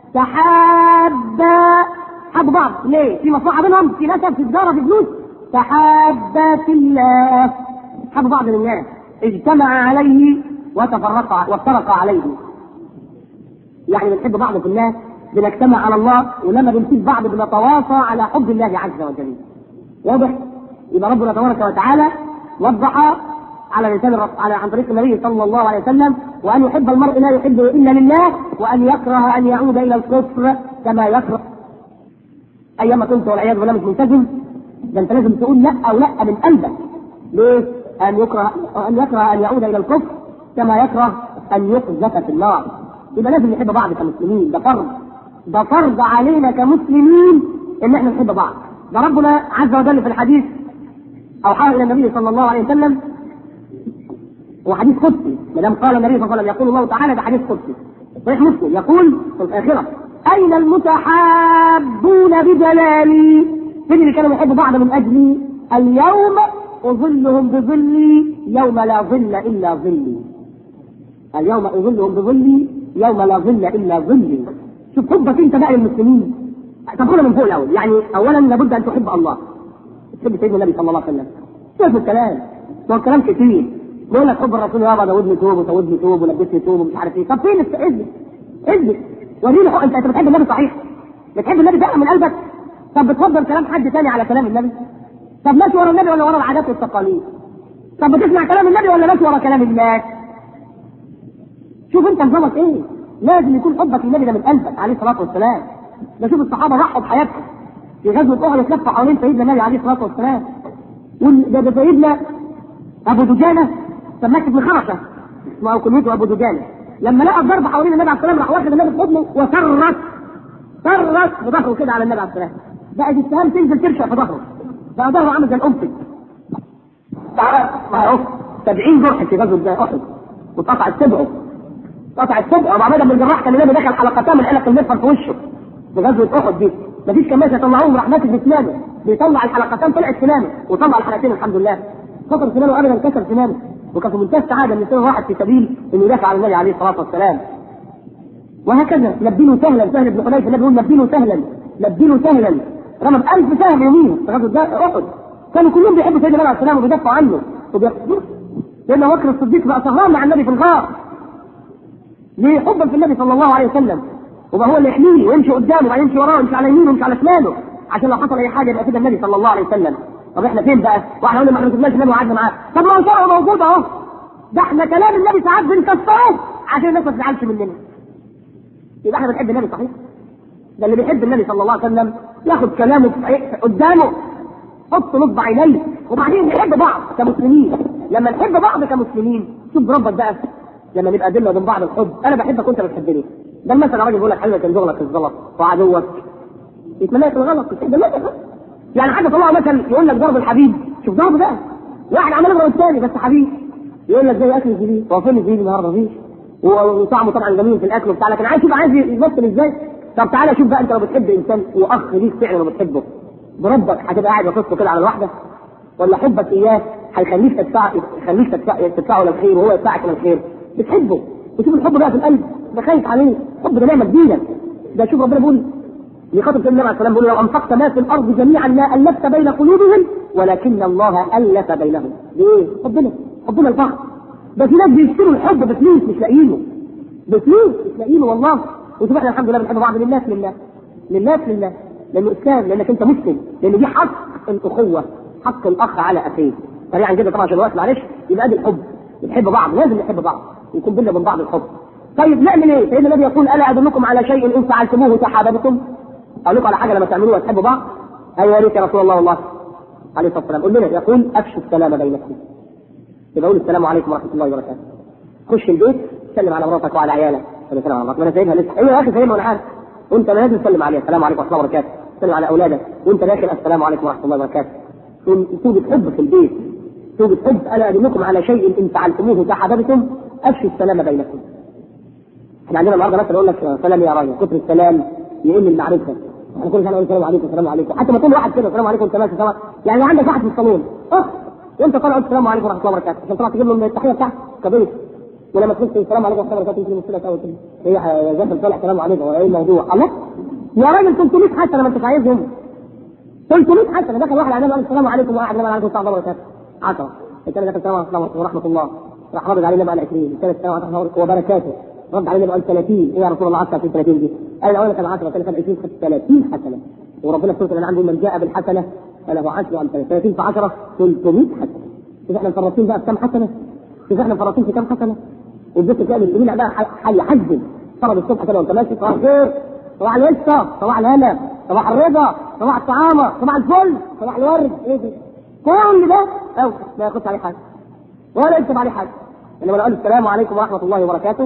تحابا حب بعض ليه؟ في مصلحه بينهم في نسب في تجاره في فلوس تحابا في الله حب بعض لله اجتمع عليه وتفرقا وافترقا عليه يعني بنحب بعض في الله بنجتمع على الله ولما بنسيب بعض بنتواصى على حب الله عز وجل واضح؟ يبقى ربنا تبارك وتعالى وضح على لسان على عن طريق النبي صلى الله عليه وسلم وان يحب المرء لا يحبه الا لله وان يكره ان يعود الى الكفر كما يكره ايما كنت والعياذ بالله مش ملتزم ده انت لازم تقول لا او لا من قلبك ليه؟ ان يكره ان يكره ان يعود الى الكفر كما يكره ان يقذف في النار يبقى لازم نحب بعض كمسلمين ده فرض ده فرض علينا كمسلمين ان احنا نحب بعض ده ربنا عز وجل في الحديث اوحى الى النبي صلى الله عليه وسلم وحديث قدسي ما دام قال النبي صلى الله عليه وسلم يقول الله تعالى ده حديث قدسي صحيح مسلم يقول في الاخره اين المتحابون بجلالي فين اللي كانوا يحبوا بعض من اجلي اليوم اظلهم بظلي يوم لا ظل الا ظلي اليوم اظلهم بظلي يوم لا ظل الا ظلي شوف حبك انت بقى للمسلمين طب خدها من فوق الاول يعني اولا لابد ان تحب الله تحب سيدنا النبي صلى الله عليه وسلم شوف الكلام هو الكلام كتير بيقول لك حب الرسول يابا زودني توب وزودني توب ولبسني توب ومش عارف ايه طب فين اثبت اثبت وريني حق انت انت بتحب النبي صحيح بتحب النبي فعلا من قلبك طب بتفضل كلام حد تاني على كلام النبي طب ماشي ورا النبي ولا ورا العادات والتقاليد طب بتسمع كلام النبي ولا ماشي ورا كلام الناس شوف انت نظامك ايه لازم يكون حبك للنبي ده من قلبك عليه الصلاه والسلام ده شوف الصحابه ضحوا بحياتهم في غزوه احد اتلفوا حوالين سيدنا النبي عليه الصلاه والسلام وده ده سيدنا ابو دجانه سماك ابن خرشه اسمه كنيته ابو دجانه لما لقى الضرب حوالين النبي عليه السلام راح واخد النبي في حضنه وسرت سرت بظهره كده على النبي عليه السلام بقى السهام تنزل ترشق في ظهره بقى ظهره عامل زي الانفق تعرف اهو 70 جرح في غزوه احد واتقطعت سبعه قطعت سبعه وبعدين من الجراح كان النبي دخل حلقتين من علق المرفق في وشه في غزوه احد دي مفيش كماشة يطلعوهم راح ماسك بسنانه بيطلع الحلقتين طلعت سنانه وطلع الحلقتين الحمد لله كسر سنانه ابدا كسر سنانه وكان في منتهى السعاده ان يصير واحد في سبيل انه يدافع عن النبي عليه الصلاه والسلام وهكذا نبيله سهلا سهل بن حنيفه النبي يقول نبيله سهلا نبيله سهلا رمى بألف سهم يمين في غزوه احد كانوا كلهم بيحبوا سيدنا النبي عليه السلام وبيدافعوا عنه وبيحبوه لان ابو بكر الصديق بقى سهران مع النبي في الغار ليه حبا في النبي صلى الله عليه وسلم وبقى هو اللي يحميه ويمشي قدامه وبعدين يمشي وراه ويمشي على يمينه ويمشي على شماله عشان لو حصل اي حاجه يبقى كده النبي صلى الله عليه وسلم طب احنا فين بقى؟ واحنا قلنا ما احنا ما شفناش النبي وقعدنا معاه طب ما هو شرعه موجود اهو ده احنا كلام النبي ساعات بنكسره عشان الناس ما تزعلش مننا يبقى احنا بنحب النبي صحيح ده اللي بيحب النبي صلى الله عليه وسلم ياخد كلامه في- قدامه حط نصب عينيه وبعدين نحب بعض كمسلمين لما نحب بعض كمسلمين شوف ربك بقى لما نبقى دلنا بين بعض الحب انا بحبك وانت بتحبني ده المثل راجل بيقول لك حبيبك ينزغ لك الزلط وعدوك يتمنى لك الغلط يحب المثل ده. يعني حد طلع مثل يقول لك ضرب الحبيب شوف ضرب ده واحد عمال يضرب الثاني بس حبيب يقول لك زي اكل الزبيب هو فين الزبيب النهارده مفيش وطعمه طبعا جميل في الاكل وبتاع لكن عايز شوف عايز يمثل ازاي طب تعالى شوف بقى انت لو بتحب انسان واخ ليك فعلا وبتحبه بربك هتبقى قاعد وقصته كده على الواحده ولا حبك اياه هيخليك تدفع يخليك تدفع تدفعه للخير وهو يدفعك للخير بتحبه وشوف الحب بقى في القلب ده خايف عليه الحب ده نعمه جديده ده شوف ربنا بيقول يخاطب سيدنا النبي عليه السلام بيقول لو انفقت ما في الارض جميعا ما الفت بين قلوبهم ولكن الله الف بينهم ليه؟ حبنا حبنا الفخر ده في ناس بيشتروا الحب بفلوس مش لاقيينه بفلوس مش لاقيينه والله وشوف احنا الحمد لله بنحب بعض للناس لله للناس لله لانه اسلام لانك انت مسلم لان دي حق الاخوه حق الاخ على اخيه سريعا كده طبعا عشان الوقت معلش يبقى ادي الحب بنحب بعض لازم نحب بعض ويكون بينا وبين بعض الحب طيب نعمل ايه؟ سيدنا النبي يقول الا ادلكم على شيء ان فعلتموه تحاببتم اقول لكم على حاجه لما تعملوها تحبوا بعض ايوه يا ريت يا رسول الله والله عليه الصلاه والسلام قول لنا يقول افشوا السلام بينكم يبقى قول السلام عليكم ورحمه الله وبركاته خش البيت سلم على مراتك وعلى عيالك سلم على مراتك وانا سايبها لسه ايوه يا اخي سايبها وانا عارف وانت لازم تسلم عليها السلام عليكم ورحمه الله وبركاته سلم على اولادك وانت داخل السلام عليكم ورحمه الله وبركاته توجد حب في البيت توجد حب الا ادلكم على شيء ان فعلتموه تحاببتم افشوا السلام بينكم احنا عندنا النهارده مثلا يقول لك سلام يا راجل كتر السلام يقل المعرفه احنا كل سنه نقول السلام عليكم السلام عليكم حتى ما تقول واحد كده السلام عليكم انت ماشي سوا يعني عندك واحد في الصالون اه وانت طالع قلت السلام عليكم ورحمه الله وبركاته عشان طلع تجيب له من التحيه بتاعتك كبير ولما تقول السلام عليكم ورحمه الله وبركاته يمكن يمثلك اول كده هي داخل طالع السلام عليكم ايه الموضوع الله يا راجل 300 حسنه ما انتش عايزهم 300 حسنه دخل واحد علينا قال السلام عليكم واحد عليكم ورحمه الله وبركاته 10 الثاني دخل السلام عليكم ورحمه الله راح رد علينا بقى 20 الثالث السلام عليكم وبركاته رد علينا بقى 30 ايه يا رسول الله 10 في 30 دي قال الاول كان 10 الثاني كان 20 خدت 30 حسنه وربنا سبحانه وتعالى عنده من جاء بالحسنه فله 10 امثال 30 في 10 300 حسنه شوف احنا مفرطين بقى في كام حسنه شوف احنا مفرطين في كام حسنه والبيت تلاقي اليمين بقى هيحزن طلب الصبح كده وانت ماشي صباح الخير صباح القشطه صباح الهنا صباح الرضا صباح الطعامه صباح الفل صباح الورد ايه ده كل ده او ما ياخدش عليه حاجه ولا يكتب عليه حاجه انما لو قال السلام عليكم ورحمه الله وبركاته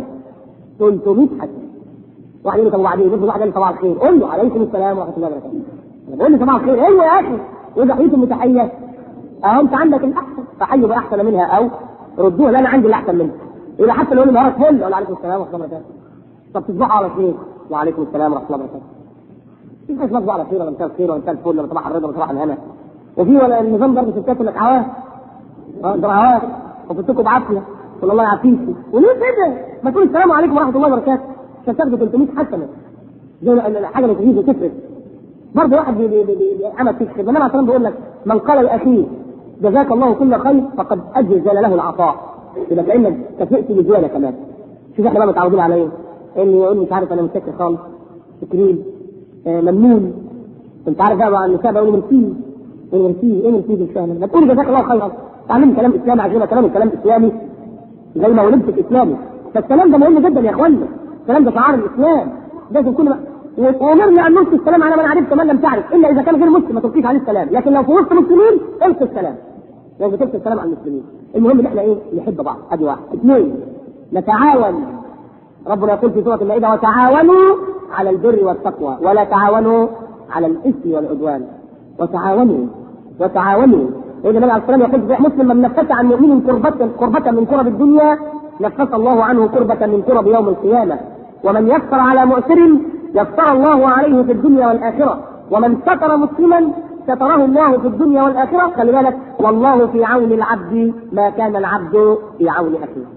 300 حسنه واحد يقول لك وبعدين يقول واحد قال لي صباح الخير قول له عليكم السلام ورحمه الله وبركاته انا بقول لي صباح الخير ايوه يا اخي واذا حييتم بتحيه اهو انت عندك الاحسن فحيوا باحسن منها او ردوها لا انا عندي الاحسن منها يبقى حتى لو يقول لي نهارك فل اقول عليكم السلام ورحمه الله وبركاته طب تصبحوا على خير وعليكم السلام ورحمه الله وبركاته في حاجه تصبحوا على خير ولا مساء الخير ولا مساء الفل ولا صباح الرضا ولا صباح الهنا وفي ولا النظام برضه ستات يقول لك عواه اه ده عواه وفتكم بعافيه قول الله يعافيكي وليه كده؟ ما تقول السلام عليكم ورحمه الله وبركاته عشان تاخدوا 300 حسنه زي الحاجه اللي تجيب وتفرق برضه واحد بي- بي- بي- بيعمل فيك خدمه النبي عليه الصلاه بيقول لك من قال لاخيه جزاك الله كل خير فقد اجزل له العطاء يبقى كانك كفئت بزياده كمان شوف احنا بقى متعودين على ايه؟ اني يقول مش عارف انا متكل خالص تكريم آه ممنون انت عارف بقى مع النساء بقول مرسي يقول مرسي ايه مرسي مش فاهم ما تقول جزاك الله خيرا تعلم كلام اسلامي عشان كلام الكلام اسلامي زي ما ولدت اسلامي فالكلام ده مهم جدا يا اخوانا الكلام ده شعار الاسلام لازم كل ما وامرنا ان نلقي السلام على من عرفت ومن لم تعرف الا اذا كان غير مسلم ما تلقيش عليه السلام لكن لو في وسط مسلمين القي السلام لازم تلقي السلام على المسلمين المهم ان احنا ايه نحب بعض ادي واحد اثنين نتعاون ربنا يقول في سوره المائده وتعاونوا على البر والتقوى ولا تعاونوا على الاثم والعدوان وتعاونوا وتعاونوا وإذا النبي عليه الصلاه والسلام يقول في صحيح مسلم من نفس عن مؤمن كربة كربة من كرب الدنيا نفس الله عنه كربة من كرب يوم القيامة ومن يسر على مؤسر يسر الله عليه في الدنيا والآخرة ومن ستر مسلما ستره الله في الدنيا والآخرة خلي بالك والله في عون العبد ما كان العبد في عون أخيه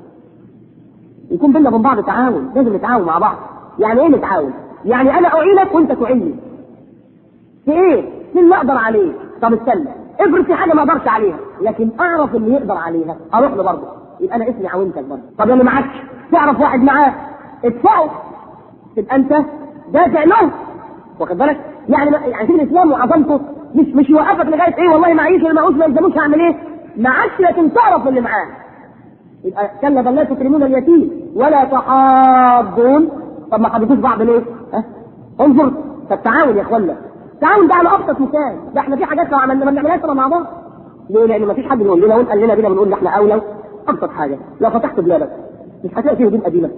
يكون بينا وبين بعض تعاون لازم نتعاون مع بعض يعني ايه نتعاون يعني انا اعينك وانت تعيني في ايه في اللي اقدر عليه طب استنى افرض في حاجه ما اقدرش عليها لكن اعرف اللي يقدر عليها اروح له برضه يبقى انا اسمي عاونتك برضه طب اللي معكش تعرف واحد معاه ادفعه تبقى انت دافع له واخد بالك يعني يعني في الاسلام وعظمته مش مش يوقفك لغايه ايه والله معيش ولا معوش ما يلزموش هعمل ايه؟ ما عادش لكن تعرف اللي معاه يبقى كلا بل لا تكرمون اليتيم ولا تحاضون طب ما حبيتوش بعض ليه؟ ها؟ انظر فالتعاون يا اخوانا التعاون ده على ابسط مثال ده احنا في حاجات لو عملنا ما بنعملهاش إلا مع بعض ليه؟ لان ما فيش حد بيقول لنا وقال لنا بينا بنقول احنا اولى ابسط حاجه لو فتحت بلادك مش هتلاقي فيه هدوم قديمه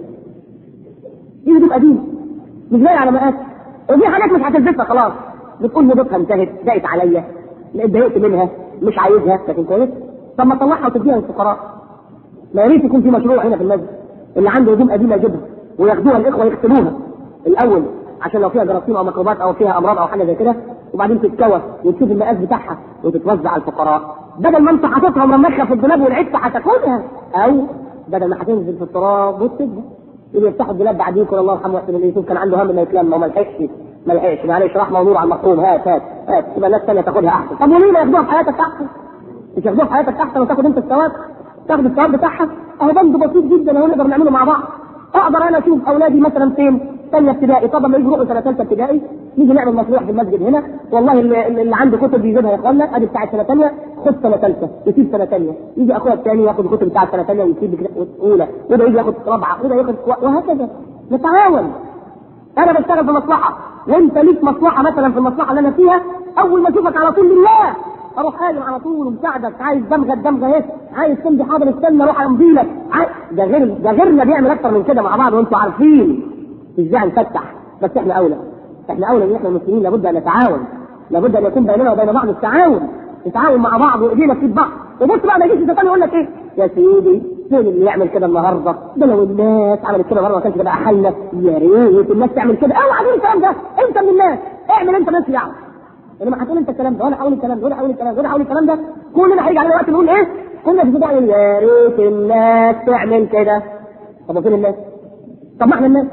دي هدوم قديمه مش جاي على مقاس ودي حاجات مش هتلبسها خلاص بتقول مدتها انتهت ضاقت عليا اتضايقت منها مش عايزها لكن كويس طب ما تطلعها وتديها للفقراء ما يا ريت يكون في مشروع هنا في المسجد اللي عنده هدوم قديمه يجيبها وياخدوها الاخوه يغسلوها الاول عشان لو فيها جراثيم او ميكروبات او فيها امراض او حاجه زي كده وبعدين تتكوى وتشوف المقاس بتاعها وتتوزع على الفقراء بدل ما انت حاططها ومرمخها في الدولاب والعدة هتاخدها او بدل ما هتنزل في التراب وتسيبها يجي يفتحوا الدولاب بعدين يقول الله يرحمه ويحسن اليه كان عنده هم انه يتلم وما لحقش ما لحقش معلش رحمه ونور على المرحوم هات هات هات تبقى الناس ثانيه تاخدها احسن طب وليه ما ياخدوها في حياتك احسن؟ مش ياخدوها في حياتك احسن وتاخد انت الثواب تاخد الثواب بتاعها اهو بند بسيط جدا اهو نقدر نعمله مع بعض اقدر انا اشوف اولادي مثلا فين ثانيه ابتدائي طب لما يجي يروحوا سنه ثالثه ابتدائي نيجي نعمل مشروع في المسجد هنا والله اللي, اللي عنده كتب يجيبها يا اخوانا ادي بتاعت سنه ثانيه خد سنه ثالثه يسيب سنه ثانيه يجي اخويا الثاني ياخد الكتب بتاعت سنه ثانيه ويسيب اولى وده يجي ياخد رابعه وده ياخد وهكذا نتعاون انا بشتغل في مصلحه وانت ليك مصلحه مثلا في المصلحه اللي انا فيها اول ما اشوفك على طول لله اروح قايم على طول ومساعدك عايز دمغه الدمغه اهي عايز تمضي حاضر استنى اروح امضي لك عايز- ده غير ده غيرنا بيعمل اكتر من كده مع بعض وانتوا عارفين مش ده نفتح بس احنا اولى احنا اولى ان احنا المسلمين لابد ان نتعاون لابد ان يكون بيننا وبين بعض التعاون نتعاون مع بعض وايدينا في بعض وبص بقى ما يجيش الشيطان يقول لك ايه يا سيدي فين اللي يعمل كده النهارده ده لو الناس عملت كده مره ما كانش كده حالنا يا ريت الناس تعمل كده اوعى تقول الكلام ده انت من الناس اعمل انت ناس يعني انما هتقول انت الكلام ده وانا هقول الكلام ده وانا هقول الكلام ده وانا هقول الكلام ده كلنا هيجي علينا وقت نقول ايه؟ كلنا في بدايه يا ريت الناس تعمل كده طب فين الناس؟ طب ما احنا الناس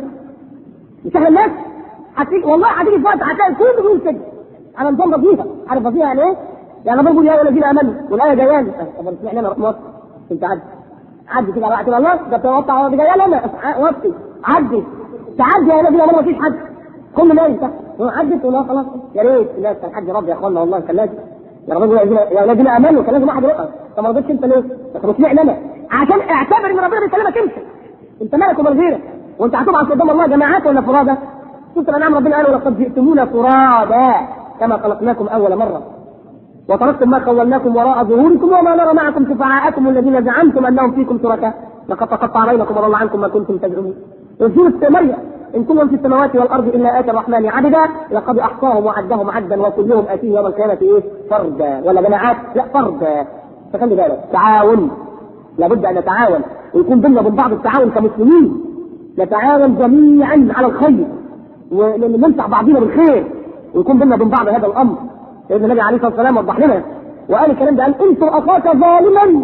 مش احنا الناس؟ هتيجي والله هتيجي في وقت هتلاقي كله بيقول كده على نظام رفيها عارف رفيها يعني ايه؟ يعني ربنا بيقول يا ايها الذين امنوا والايه جايه لي طب سمعنا انا رحمه انت عدي عدي كده على الله ده بتوقع ده جايه لنا وطي عدي تعدي يا الذين امنوا مفيش حد كل ما انت عدت ولا خلاص يا ريت لا كان حد ربي يا اخوانا والله كان لازم يا رب يا الذين امنوا كان لازم واحد يقف طب ما رضيتش انت ليه؟ طب اسمعني انا عشان اعتبر ان ربنا بيكلمك انت انت مالك ومال غيرك وانت هتبعث قدام الله جماعات ولا فرادى؟ شفت الانعام ربنا قال ولقد جئتمونا فرادا كما خلقناكم اول مره وتركتم ما خولناكم وراء ظهوركم وما نرى معكم شفعاءكم الذين زعمتم انهم فيكم شركاء لقد تقطع بينكم وضل عنكم ما كنتم تزعمون وفي سورة مريم إن كل من في السماوات والأرض إلا آتى الرحمن عبدا لقد أحصاهم وعدهم عدا وكلهم آتيه يوم القيامة إيه؟ فردا ولا جماعات؟ لا فردا فخلي بالك تعاون لابد أن نتعاون ويكون بيننا وبين بعض التعاون كمسلمين نتعاون جميعا على الخير وننفع بعضنا بالخير ويكون بيننا وبين بعض هذا الأمر سيدنا النبي عليه الصلاة والسلام وضح لنا وقال الكلام ده قال انصر أخاك ظالما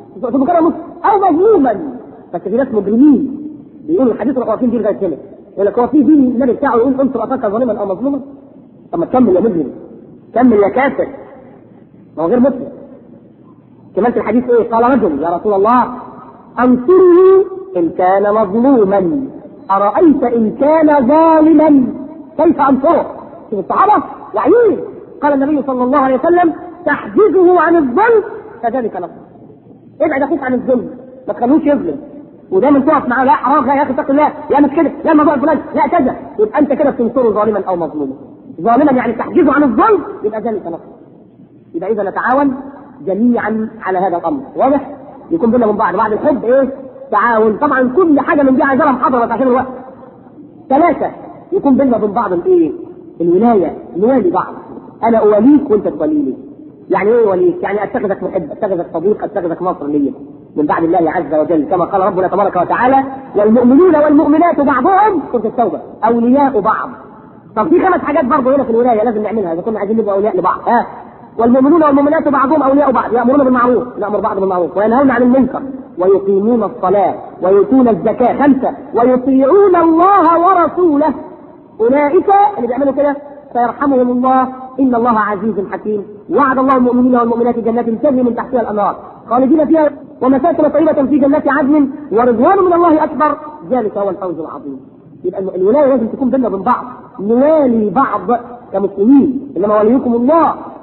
أو مظلوما بس في ناس مجرمين بيقولوا الحديث اللي واقفين دي لغايه هنا يقول لك هو في دين النبي بتاعه يقول انصر اخاك ظالما او مظلوما طب ما تكمل يا مجرم كمل يا كافر ما هو غير مسلم كملت الحديث ايه؟ قال رجل يا رسول الله انصره ان كان مظلوما ارايت ان كان ظالما كيف انصره؟ شوف الصحابه لعيين قال النبي صلى الله عليه وسلم تحجزه عن الظلم كذلك نصر ابعد اخوك عن الظلم ما تخلوش يظلم ودايما تقف معاه لا حرام لا يا اخي اتق الله لا مش كده لا الموضوع فلان لا كذا يبقى انت كده بتنصره ظالما او مظلوما ظالما يعني تحجزه عن الظلم يبقى ذلك نصر يبقى اذا نتعاون جميعا على هذا الامر واضح يكون بينا من بعض بعد الحب ايه تعاون طبعا كل حاجه من دي عايزه لها محاضره عشان الوقت ثلاثه يكون بينا وبين بعض الايه الولايه نوالي بعض انا اواليك وانت تواليني يعني ايه وليك؟ يعني اتخذك محب، اتخذك صديق، اتخذك ناصر لي من بعد الله عز وجل كما قال ربنا تبارك وتعالى والمؤمنون والمؤمنات بعضهم سورة التوبة أولياء بعض. طب في خمس حاجات برضه هنا في الولاية لازم نعملها إذا كنا عايزين نبقى أولياء لبعض، ها؟ والمؤمنون والمؤمنات بعضهم أولياء بعض، يأمرون بالمعروف، نأمر بعض بالمعروف، وينهون عن المنكر، ويقيمون الصلاة، ويؤتون الزكاة، خمسة، ويطيعون الله ورسوله. أولئك اللي بيعملوا كده سيرحمهم الله ان الله عزيز حكيم وعد الله المؤمنين والمؤمنات جنات تجري من تحتها الانهار خالدين فيها ومساكن طيبة في جنات عدن ورضوان من الله اكبر ذلك هو الفوز العظيم يبقى الولايه لازم تكون بيننا وبين بعض نوالي بعض كمسلمين انما وليكم الله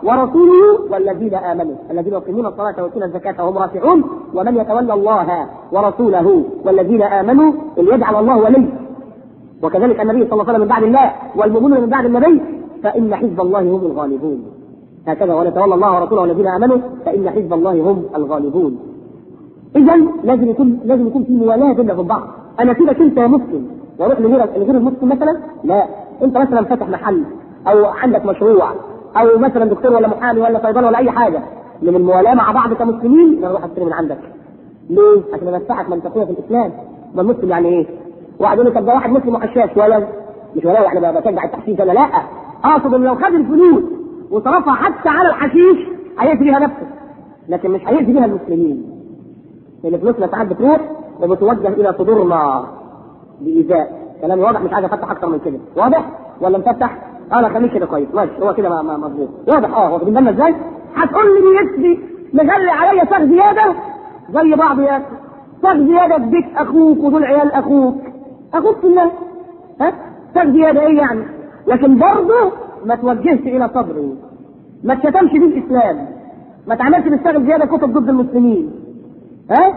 ورسوله والذين امنوا الذين يقيمون الصلاه ويؤتون الزكاه وهم راكعون ومن يتولى الله ورسوله والذين امنوا ان يجعل الله ولي وكذلك النبي صلى الله عليه وسلم من بعد الله والمؤمنون من بعد النبي فان حزب الله هم الغالبون هكذا ونتولى الله ورسوله والذين امنوا فان حزب الله هم الغالبون اذا لازم يكون لازم يكون في موالاه بيننا وبين بعض انا سيبك انت يا مسلم واروح لغيرك لغير المسلم مثلا لا انت مثلا فاتح محل او عندك مشروع او مثلا دكتور ولا محامي ولا صيدله ولا اي حاجه من الموالاه مع بعض كمسلمين نروح اشتري من عندك ليه؟ عشان نمسحك من تقويه في الاسلام ما المسلم يعني ايه؟ واحد يقول لك طب ده واحد مسلم وحشاش ولا مش ولا يعني بشجع التحشيش انا لا اقصد ان لو خد الفلوس وصرفها حتى على الحشيش هيأذي بيها نفسه لكن مش هيأذي بيها المسلمين لان فلوسنا ساعات بتروح وبتوجه الى صدورنا بايذاء كلامي واضح مش عايز افتح اكتر من كده واضح ولا مفتح؟ اه لا خليك كده كويس ماشي هو كده مظبوط واضح اه واخدين بالنا ازاي؟ هتقول لي بيسبي مغلي عليا ساغ زياده زي بعض يا اخي ساغ زياده في بيت اخوك ودول عيال اخوك اخوك في الله ها؟ ساغ زياده ايه يعني؟ لكن برضه ما توجهش الى صدره ما تشتمش بيه الاسلام ما تعملش بالساغ زياده كتب ضد المسلمين ها؟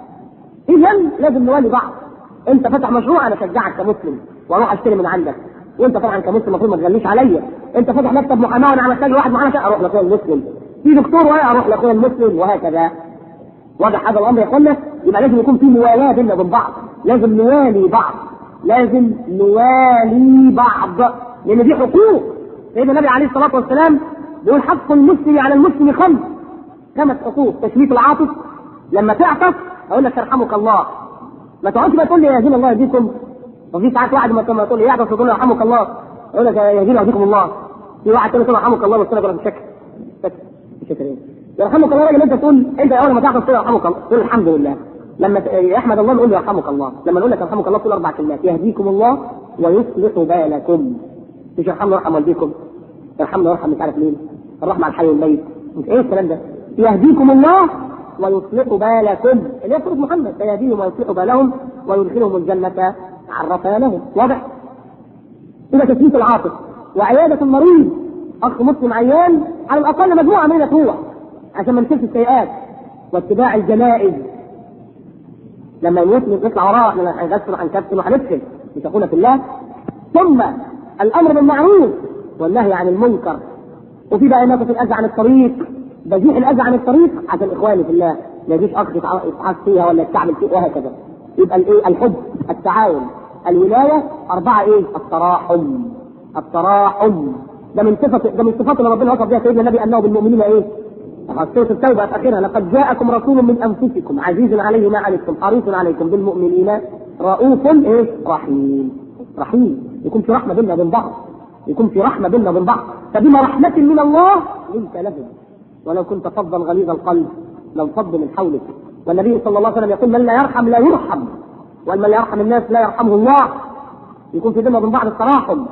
اذا لازم نوالي بعض انت فاتح مشروع انا اشجعك كمسلم واروح اشتري من عندك وانت طبعا كمسلم المفروض ما تغليش عليا انت فاتح مكتب محاماه وانا محتاج واحد معانا اروح لاخويا المسلم في دكتور وانا اروح لاخويا المسلم وهكذا واضح هذا الامر يا اخوانا يبقى لازم يكون في موالاه بيننا وبين بعض لازم نوالي بعض لازم نوالي بعض لان دي حقوق سيدنا النبي عليه الصلاه والسلام بيقول حق المسلم على المسلم خمس خمس حقوق تشريف العاطف لما تعطف اقول لك يرحمك الله ما تقعدش بقى تقول لي يهدينا الله يهديكم وفي ساعات واحد ما تقول لي يعطف تقول له يرحمك الله يقول لك يهدينا يهديكم الله في واحد تقول له يرحمك الله بس انا بقول لك بشكل بشكل ايه يرحمك الله راجل انت تقول انت اول ما تعطف تقول يرحمك الله تقول الحمد لله لما يحمد الله نقول له يرحمك الله لما نقول لك يرحمك الله تقول اربع كلمات يهديكم الله ويصلح بالكم مش يرحمنا يرحم والديكم يرحمنا يرحم مش عارف مين الرحمه على الحي والميت مش ايه الكلام ده يهديكم الله ويصلح بالكم اللي يفرض محمد سيهديهم ويصلح بالهم ويدخلهم الجنة عرفها لهم واضح؟ إلى تثبيت العاطف وعيادة المريض أخ مسلم عيان على الأقل مجموعة مننا تروح عشان ما نشيلش السيئات واتباع الجنائز لما يموت نطلع وراه احنا هنغسل وهنكفن وهنغسل لتكون في الله ثم الأمر بالمعروف والنهي عن المنكر وفي بقى نقطة الأذى عن الطريق بزيح الاذى عن الطريق عشان اخواني في الله ما يجيش اخ يتعص فيها ولا يستعمل فيها وهكذا يبقى الايه الحب التعاون الولايه اربعه ايه التراحم التراحم ده من صفه ده من صفات اللي ربنا وصف بها سيدنا النبي انه بالمؤمنين ايه؟ سوره التوبه في اخرها لقد جاءكم رسول من انفسكم عزيز عليه ما عنتم حريص عليكم بالمؤمنين رؤوف ايه؟ رحيم رحيم يكون في رحمه بيننا وبين بعض يكون في رحمه بيننا وبين بعض فبما رحمه من الله لنت لهم ولو كنت فظا غليظ القلب لانفضوا من حولك والنبي صلى الله عليه وسلم يقول من لا يرحم لا يرحم ومن لا يرحم الناس لا يرحمه الله يكون في بيننا وبين بعض التراحم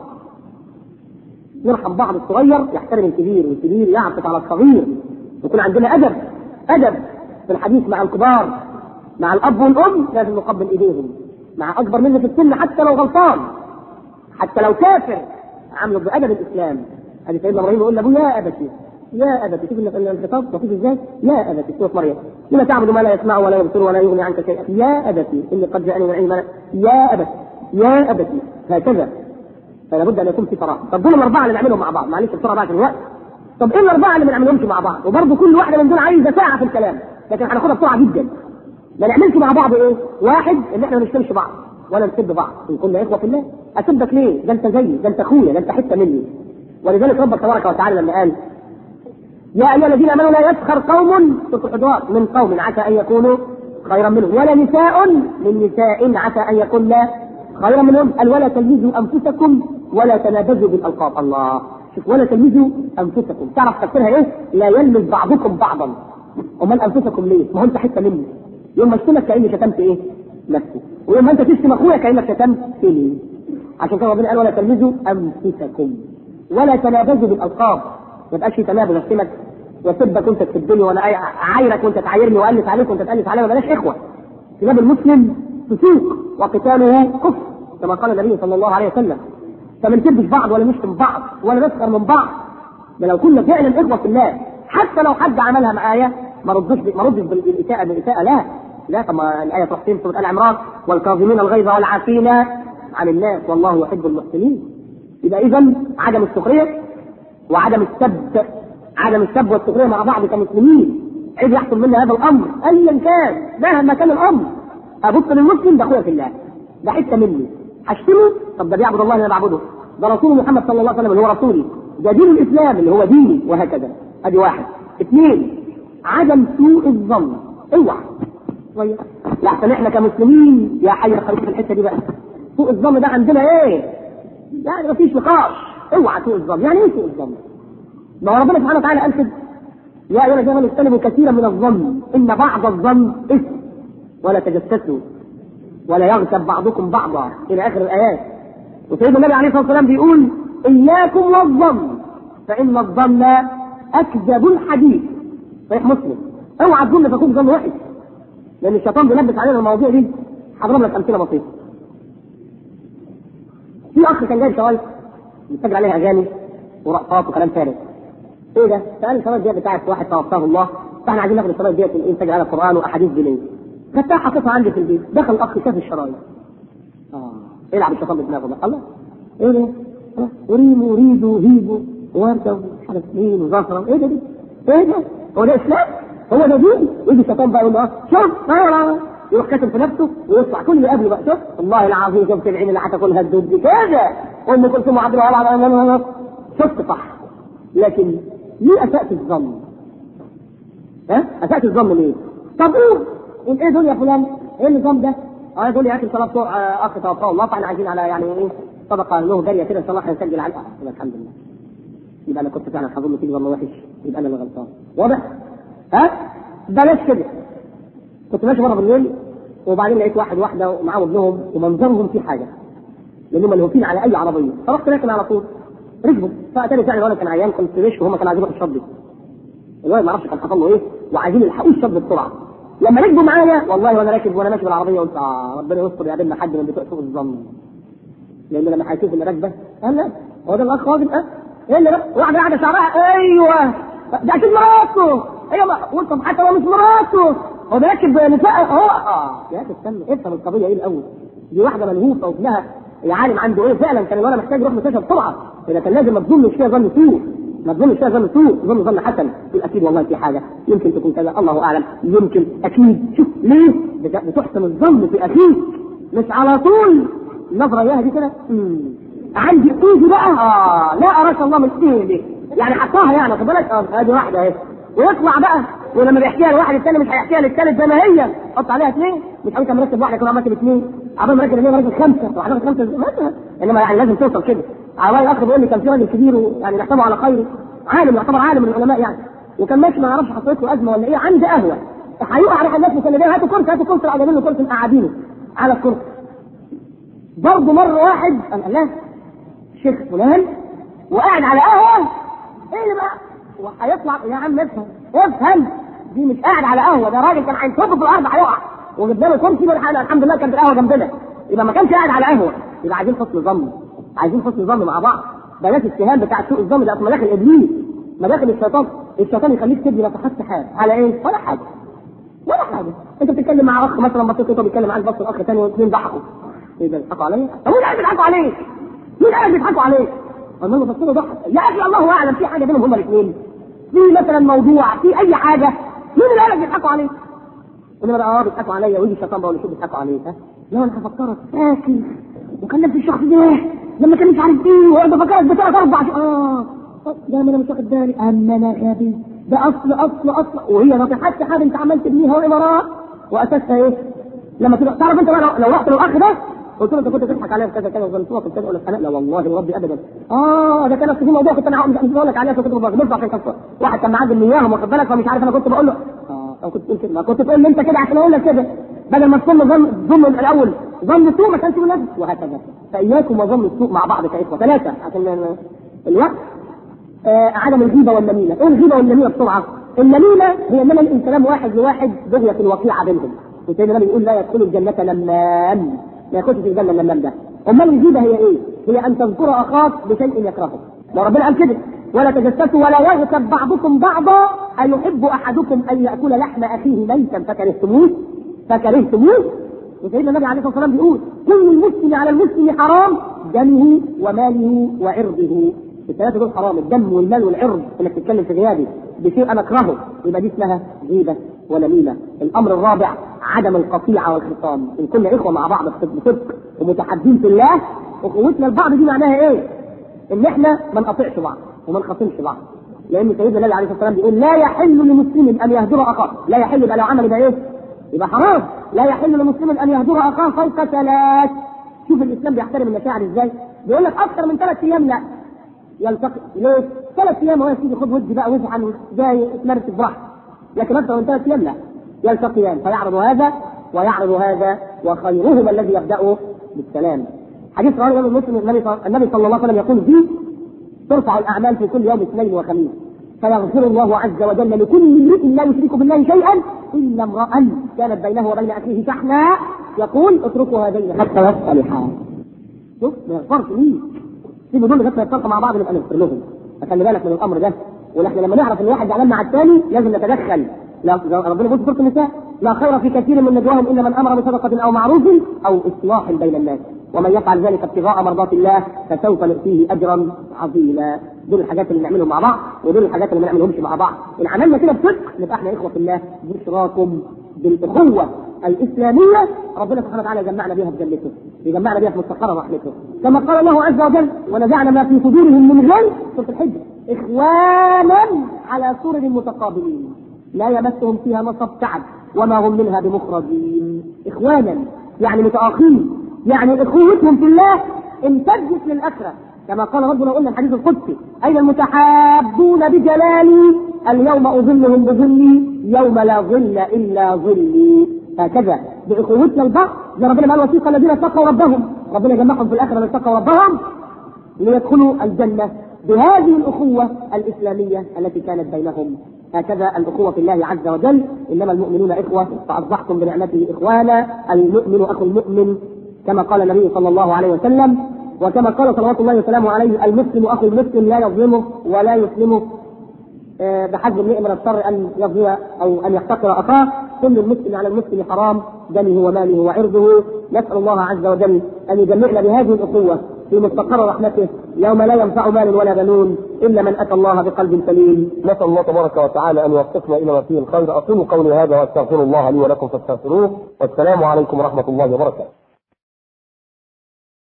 نرحم بعض الصغير يحترم الكبير والكبير يعطف على الصغير يكون عندنا ادب ادب في الحديث مع الكبار مع الاب والام لازم نقبل ايديهم مع اكبر مني في السن حتى لو غلطان حتى لو كافر عامله بادب الاسلام هذه سيدنا ابراهيم يقول له يا ابتي يا ابت شوف الخطاب لطيف ازاي يا ابت سوره مريم لما تعبد ما لا يسمع ولا يبصر ولا يغني عنك شيئا يا ابت اني قد جاءني من علم يا ابت يا ابت هكذا فلا بد ان يكون في تراحم طب دول الاربعه اللي نعملهم مع بعض معلش بسرعه بقى عشان الوقت طب ايه الاربعه اللي ما نعملهمش مع بعض وبرضه كل واحده من دول عايزه ساعه في الكلام لكن هناخدها بسرعه جدا ما نعملش مع بعض ايه واحد ان احنا ما نشتمش بعض ولا نسب بعض ان كنا اخوه في الله اسبك ليه ده انت زيي ده انت اخويا ده انت حته مني ولذلك ربك تبارك وتعالى لما قال يا ايها الذين امنوا لا يسخر قوم الحجرات من قوم عسى ان يكونوا خيرا منهم ولا نساء من نساء عسى ان يكون خيرا منهم قال ولا تلمزوا انفسكم ولا تنابزوا بالالقاب الله شوف ولا تلمزوا انفسكم تعرف تفسيرها ايه؟ لا يلمز بعضكم بعضا امال انفسكم ليه؟ ما هو انت حته مني يوم ما اشتمك كاني شتمت ايه؟ نفسي ويوم ما انت تشتم اخويا كانك شتمت لي عشان كده ربنا قال ولا تلمزوا انفسكم ولا تنابزوا بالالقاب ما يبقاش في تنابز اشتمك وسبك وانت تسبني وانا اعايرك وانت تعايرني والف عليك وانت تالف عليا ما بلاش اخوه كتاب المسلم فسوق وقتاله كفر كما قال النبي صلى الله عليه وسلم فما نسبش بعض ولا نشتم بعض ولا نسخر من بعض ده لو كنا فعلا اخوه في الله حتى لو حد عملها معايا ما ردش ما ردش بالاساءه بالاساءه لا لا طب ما الايه تروح فين سوره ال عمران والكاظمين الغيظ والعافين عن الناس والله يحب المحسنين يبقى اذا عدم السخريه وعدم السب عدم السب والسخريه مع بعض كمسلمين عيب يحصل منا هذا الامر ايا كان مهما كان الامر ابص للمسلم ده اخويا في الله ده حته مني هشتمه طب ده بيعبد الله اللي انا بعبده ده رسول محمد صلى الله عليه وسلم اللي هو رسولي ده دين الاسلام اللي هو ديني وهكذا ادي واحد اثنين عدم سوء الظن اوعى طيب لحسن احنا كمسلمين يا حي خليك في الحته دي بقى سوء الظن ده عندنا ايه؟ يعني مفيش نقاش اوعى سوء الظن يعني ايه سوء الظن؟ ما هو ربنا سبحانه وتعالى قال كده يا ايها الذين امنوا اجتنبوا كثيرا من الظن ان بعض الظن اثم ولا تجسسوا ولا يغتب بعضكم بعضا الى اخر الايات وسيدنا النبي عليه الصلاه والسلام بيقول اياكم والظن فان الظن اكذب الحديث صحيح مسلم اوعى تظن تكون ظن وحش لان الشيطان بيلبس علينا المواضيع دي هضرب لك امثله بسيطه في اخ كان جايب شوال بيسجل عليها اغاني ورقصات وكلام فارغ ايه ده؟ سال الشباب دي بتاعت واحد توفاه الله فاحنا عايزين ناخد الشباب ديت ايه نسجل عليها القران واحاديث دينيه خدتها حطيتها عندي في البيت دخل الاخ شاف الشرايط اه يلعب الشيطان بدماغه ده الله ايه ده؟ آه، وريم وريد وهيبو وورده ومش عارف مين وزفره ايه ده دي؟ ايه ده؟ هو ده اسلام؟ هو ده دين؟ يجي الشيطان بقى يقول له آه، شوف آه، يروح كاتب في نفسه ويطلع كل اللي قبله بقى شوف والله العظيم شفت العين اللي هتاكلها الدود دي كده ام كلثوم وعبد الوهاب شفت صح لكن ليه اسأت الظن؟ ها؟ اسأت الظن ليه؟ طب قول قول ايه دول يا فلان؟ ايه النظام ده؟ اه دول يا اخي صلاه طوع آه، اخ توفاه الله فاحنا عايزين على يعني ايه طبقه له جاريه كده ان شاء الله هنسجل على آه، يبقى الحمد لله يبقى انا كنت فعلا هظن فيه والله وحش يبقى انا اللي غلطان واضح؟ ها؟ بلاش كده كنت ماشي مره بالليل وبعدين لقيت واحد واحده ومعاهم ابنهم ومنظرهم في حاجه لانهم ملهوفين على اي عربيه فرحت راكن على طول ركبوا فاتاني فعلا الولد كان عيان كنت ماشي وهم كانوا عايزين يروحوا الشط الولد ما اعرفش كان حصل له ايه وعايزين يلحقوا الشط بسرعه لما ركبوا معايا والله وانا راكب وانا ماشي بالعربيه قلت اه ربنا يستر يقابلنا حد من بتوع سوء الظن لان لما هيشوف اللي راكبه قال لا هو ده الاخ واجب اه ايه اللي بقى؟ واحده قاعده شعرها ايوه ده اكيد مراته ايوه قلت طب حتى لو مش مراته هو ده راكب نساء اهو اه يا اخي استنى افهم القضيه ايه الاول دي واحده ملهوفه وابنها يا عالم عنده ايه فعلا كان الولد محتاج يروح مستشفى بسرعه اذا كان لازم ما تظنش فيها ظن سوء ما تظنش فيها ظن سوء ظن ظن حسن يقول اكيد والله في حاجه يمكن تكون كذا الله اعلم يمكن اكيد شوف ليه بت- بتحسن الظن في اخيك مش على طول النظره اياها دي كده مم. عندي ايدي بقى اه لا اراك الله من ايدي يعني حطاها يعني خد بالك اه ادي واحده اهي ويطلع بقى ولما بيحكيها لواحد الثاني مش هيحكيها للثالث زي ما هي حط عليها اثنين مش هيبقى مركب واحده يكون مركب اثنين عبال مركب اثنين مركب خمسه وحضرتك خمسه مثلا انما يعني لازم توصل كده عبال الاخر بيقول لي كان في راجل كبير ويعني نحسبه على خير عالم يعتبر عالم من العلماء يعني وكان ماشي ما يعرفش حصلت له ازمه ولا ايه عند قهوه هيقع على الناس مسندين هاتوا كرسي هاتوا كرسي قاعدين له كرسي مقعدينه على الكرسي برضه مره واحد قال لا شيخ فلان وقاعد على قهوه ايه اللي بقى وهيطلع يا عم افهم افهم دي مش قاعد على قهوه ده راجل كان هينصب في الارض هيقع وجبنا له كرسي والحمد الحمد لله كانت القهوه جنبنا يبقى ما كانش قاعد على قهوه يبقى عايزين حسن ظن عايزين حسن ظن مع بعض بلاش السهام بتاع سوء الظن ده اصل مداخل ابليس مداخل الشيطان الشيطان يخليك تبني نفحات حال على ايه؟ ولا حاجه ولا حاجه انت بتتكلم مع اخ مثلا بصيت انت بيتكلم معاك بص الاخ ثاني واثنين ضحكوا ايه ده بيضحكوا عليا؟ طب مين قال بيضحكوا عليك؟ مين قال بيضحكوا عليك؟ قال له بص له ضحك يا اخي الله اعلم في حاجه بينهم هما الاثنين في مثلا موضوع في اي حاجه مين اللي قال لك بيضحكوا عليك؟ انما بقى اه بيضحكوا عليا ويجي الشيطان بقول له شو بيضحكوا عليك ها؟ لا انا هفكرك فاكر وكان نفس الشخص ده لما كان مش عارف ايه وانا بفكرك بثلاث اربع شهور اه ده ما انا مش واخد بالي اما انا غبي ده اصل اصل اصل وهي نصيحتك حاجه انت عمال تبنيها وامارات واساسها ايه؟ لما تبقى تعرف انت بقى لو, لو رحت للاخ ده قلت له انت كنت تضحك عليا في كذا كذا وظلمت كنت اقول لك انا لا والله وربي ابدا اه ده كان أصل في موضوع كنت انا هقول- مش بقول لك عليه كنت بغلط عشان كان واحد كان معدي اياهم واخد بالك فمش عارف انا كنت بقول له اه او كنت تقول كده ما كنت تقول لي انت كده عشان اقول لك كده بدل ما تظن ظن ظن الاول ظن سوء ما كانش مناسب وهكذا فاياكم وظن السوء مع بعض كاخوه ثلاثه عشان ال- الوقت آه عدم الغيبه والنميمه، ايه الغيبه والنميمه بسرعه؟ النميمه هي انما الكلام واحد لواحد بغيه الوقيعه بينهم، وسيدنا النبي يقول لا يدخل الجنه لمام، ما يخشش الجنه اللمام ده. امال الغيبه هي ايه؟ هي ان تذكر اخاك بشيء يكرهه، لو ربنا قال كده ولا تجسسوا ولا يغتب بعضكم بعضا أيحب أحدكم أن يأكل لحم أخيه ميتا فكرهتموه فكرهتموه وسيدنا النبي عليه الصلاة والسلام بيقول كل المسلم على المسلم حرام دمه وماله وعرضه الثلاثة دول حرام الدم والمال والعرض انك تتكلم في غيابي بشيء انا اكرهه يبقى دي اسمها غيبة ونميمة الامر الرابع عدم القطيعة والخصام ان كنا اخوة مع بعض بصدق ومتحدين في الله اخوتنا لبعض دي معناها ايه؟ ان احنا ما نقطعش بعض وما نخاصمش بعض لان سيدنا النبي عليه الصلاه والسلام بيقول لا يحل لمسلم ان يهجر اخاه لا يحل يبقى لو عمل يبقى ايه؟ يبقى حرام لا يحل لمسلم ان يهجر اخاه فوق ثلاث شوف الاسلام بيحترم المشاعر ازاي بيقول لك اكثر من ثلاث ايام لا يلتقي ليه؟ ثلاث ايام هو يا سيدي خد ودي بقى وازعل جاي اتمرس براحته لكن اكثر من ثلاث ايام لا يلتقيان فيعرض هذا ويعرض هذا وخيرهما الذي يبدا بالسلام حديث رواه الامام مسلم النبي صلى النبي صلى الله عليه وسلم يقول فيه ترفع الاعمال في كل يوم اثنين وخميس فيغفر الله عز وجل لكل امرئ لا يشرك بالله شيئا الا امرا كانت بينه وبين اخيه شحناء يقول اتركوا هذين حتى يصطلحا شوف ما يغفرش ليه سيبوا دول لغايه ما يتفقوا مع بعض نبقى نغفر لهم فخلي بالك من الامر ده ونحن لما نعرف ان واحد زعلان مع الثاني لازم نتدخل لا ربنا يقول في سوره النساء لا خير في كثير من نجواهم الا من امر بصدقه او معروف او اصلاح بين الناس ومن يفعل ذلك ابتغاء مرضات الله فسوف نؤتيه اجرا عظيما دول الحاجات اللي نعملهم مع بعض ودول الحاجات اللي ما نعملهمش مع بعض ان عملنا كده بصدق نبقى احنا اخوه في الله بشراكم بالاخوه الاسلاميه ربنا سبحانه وتعالى يجمعنا بها في جنته يجمعنا بها في مستقر رحمته كما قال الله عز وجل ونزعنا ما في صدورهم من غل سوره الحج اخوانا على سرر متقابلين لا يمسهم فيها نصب تعب وما هم منها بمخرجين اخوانا يعني متآخين يعني اخوتهم في الله امتدت للاخره كما قال ربنا قلنا الحديث القدسي اين المتحابون بجلالي اليوم اظلهم بظلي يوم لا ظل الا ظلي هكذا باخوتنا البعض زي ربنا قال وثيق الذين اتقوا ربهم ربنا جمعهم في الاخره الذين اتقوا ربهم ليدخلوا الجنه بهذه الاخوه الاسلاميه التي كانت بينهم هكذا الاخوه في الله عز وجل انما المؤمنون اخوه فاصبحتم بنعمته اخوانا المؤمن اخو المؤمن كما قال النبي صلى الله عليه وسلم وكما قال صلوات الله وسلامه عليه المسلم اخو المسلم لا يظلمه ولا يسلمه بحسب امرئ من الشر ان يظلم او ان يحتقر اخاه كل المسلم على المسلم حرام دمه وماله وعرضه نسال الله عز وجل ان يجمعنا بهذه الاخوه في مستقر رحمته يوم لا ينفع مال ولا بنون الا من اتى الله بقلب سليم نسال الله تبارك وتعالى ان يوفقنا الى ما فيه الخير اقول قولي هذا واستغفر الله لي ولكم فاستغفروه والسلام عليكم ورحمه الله وبركاته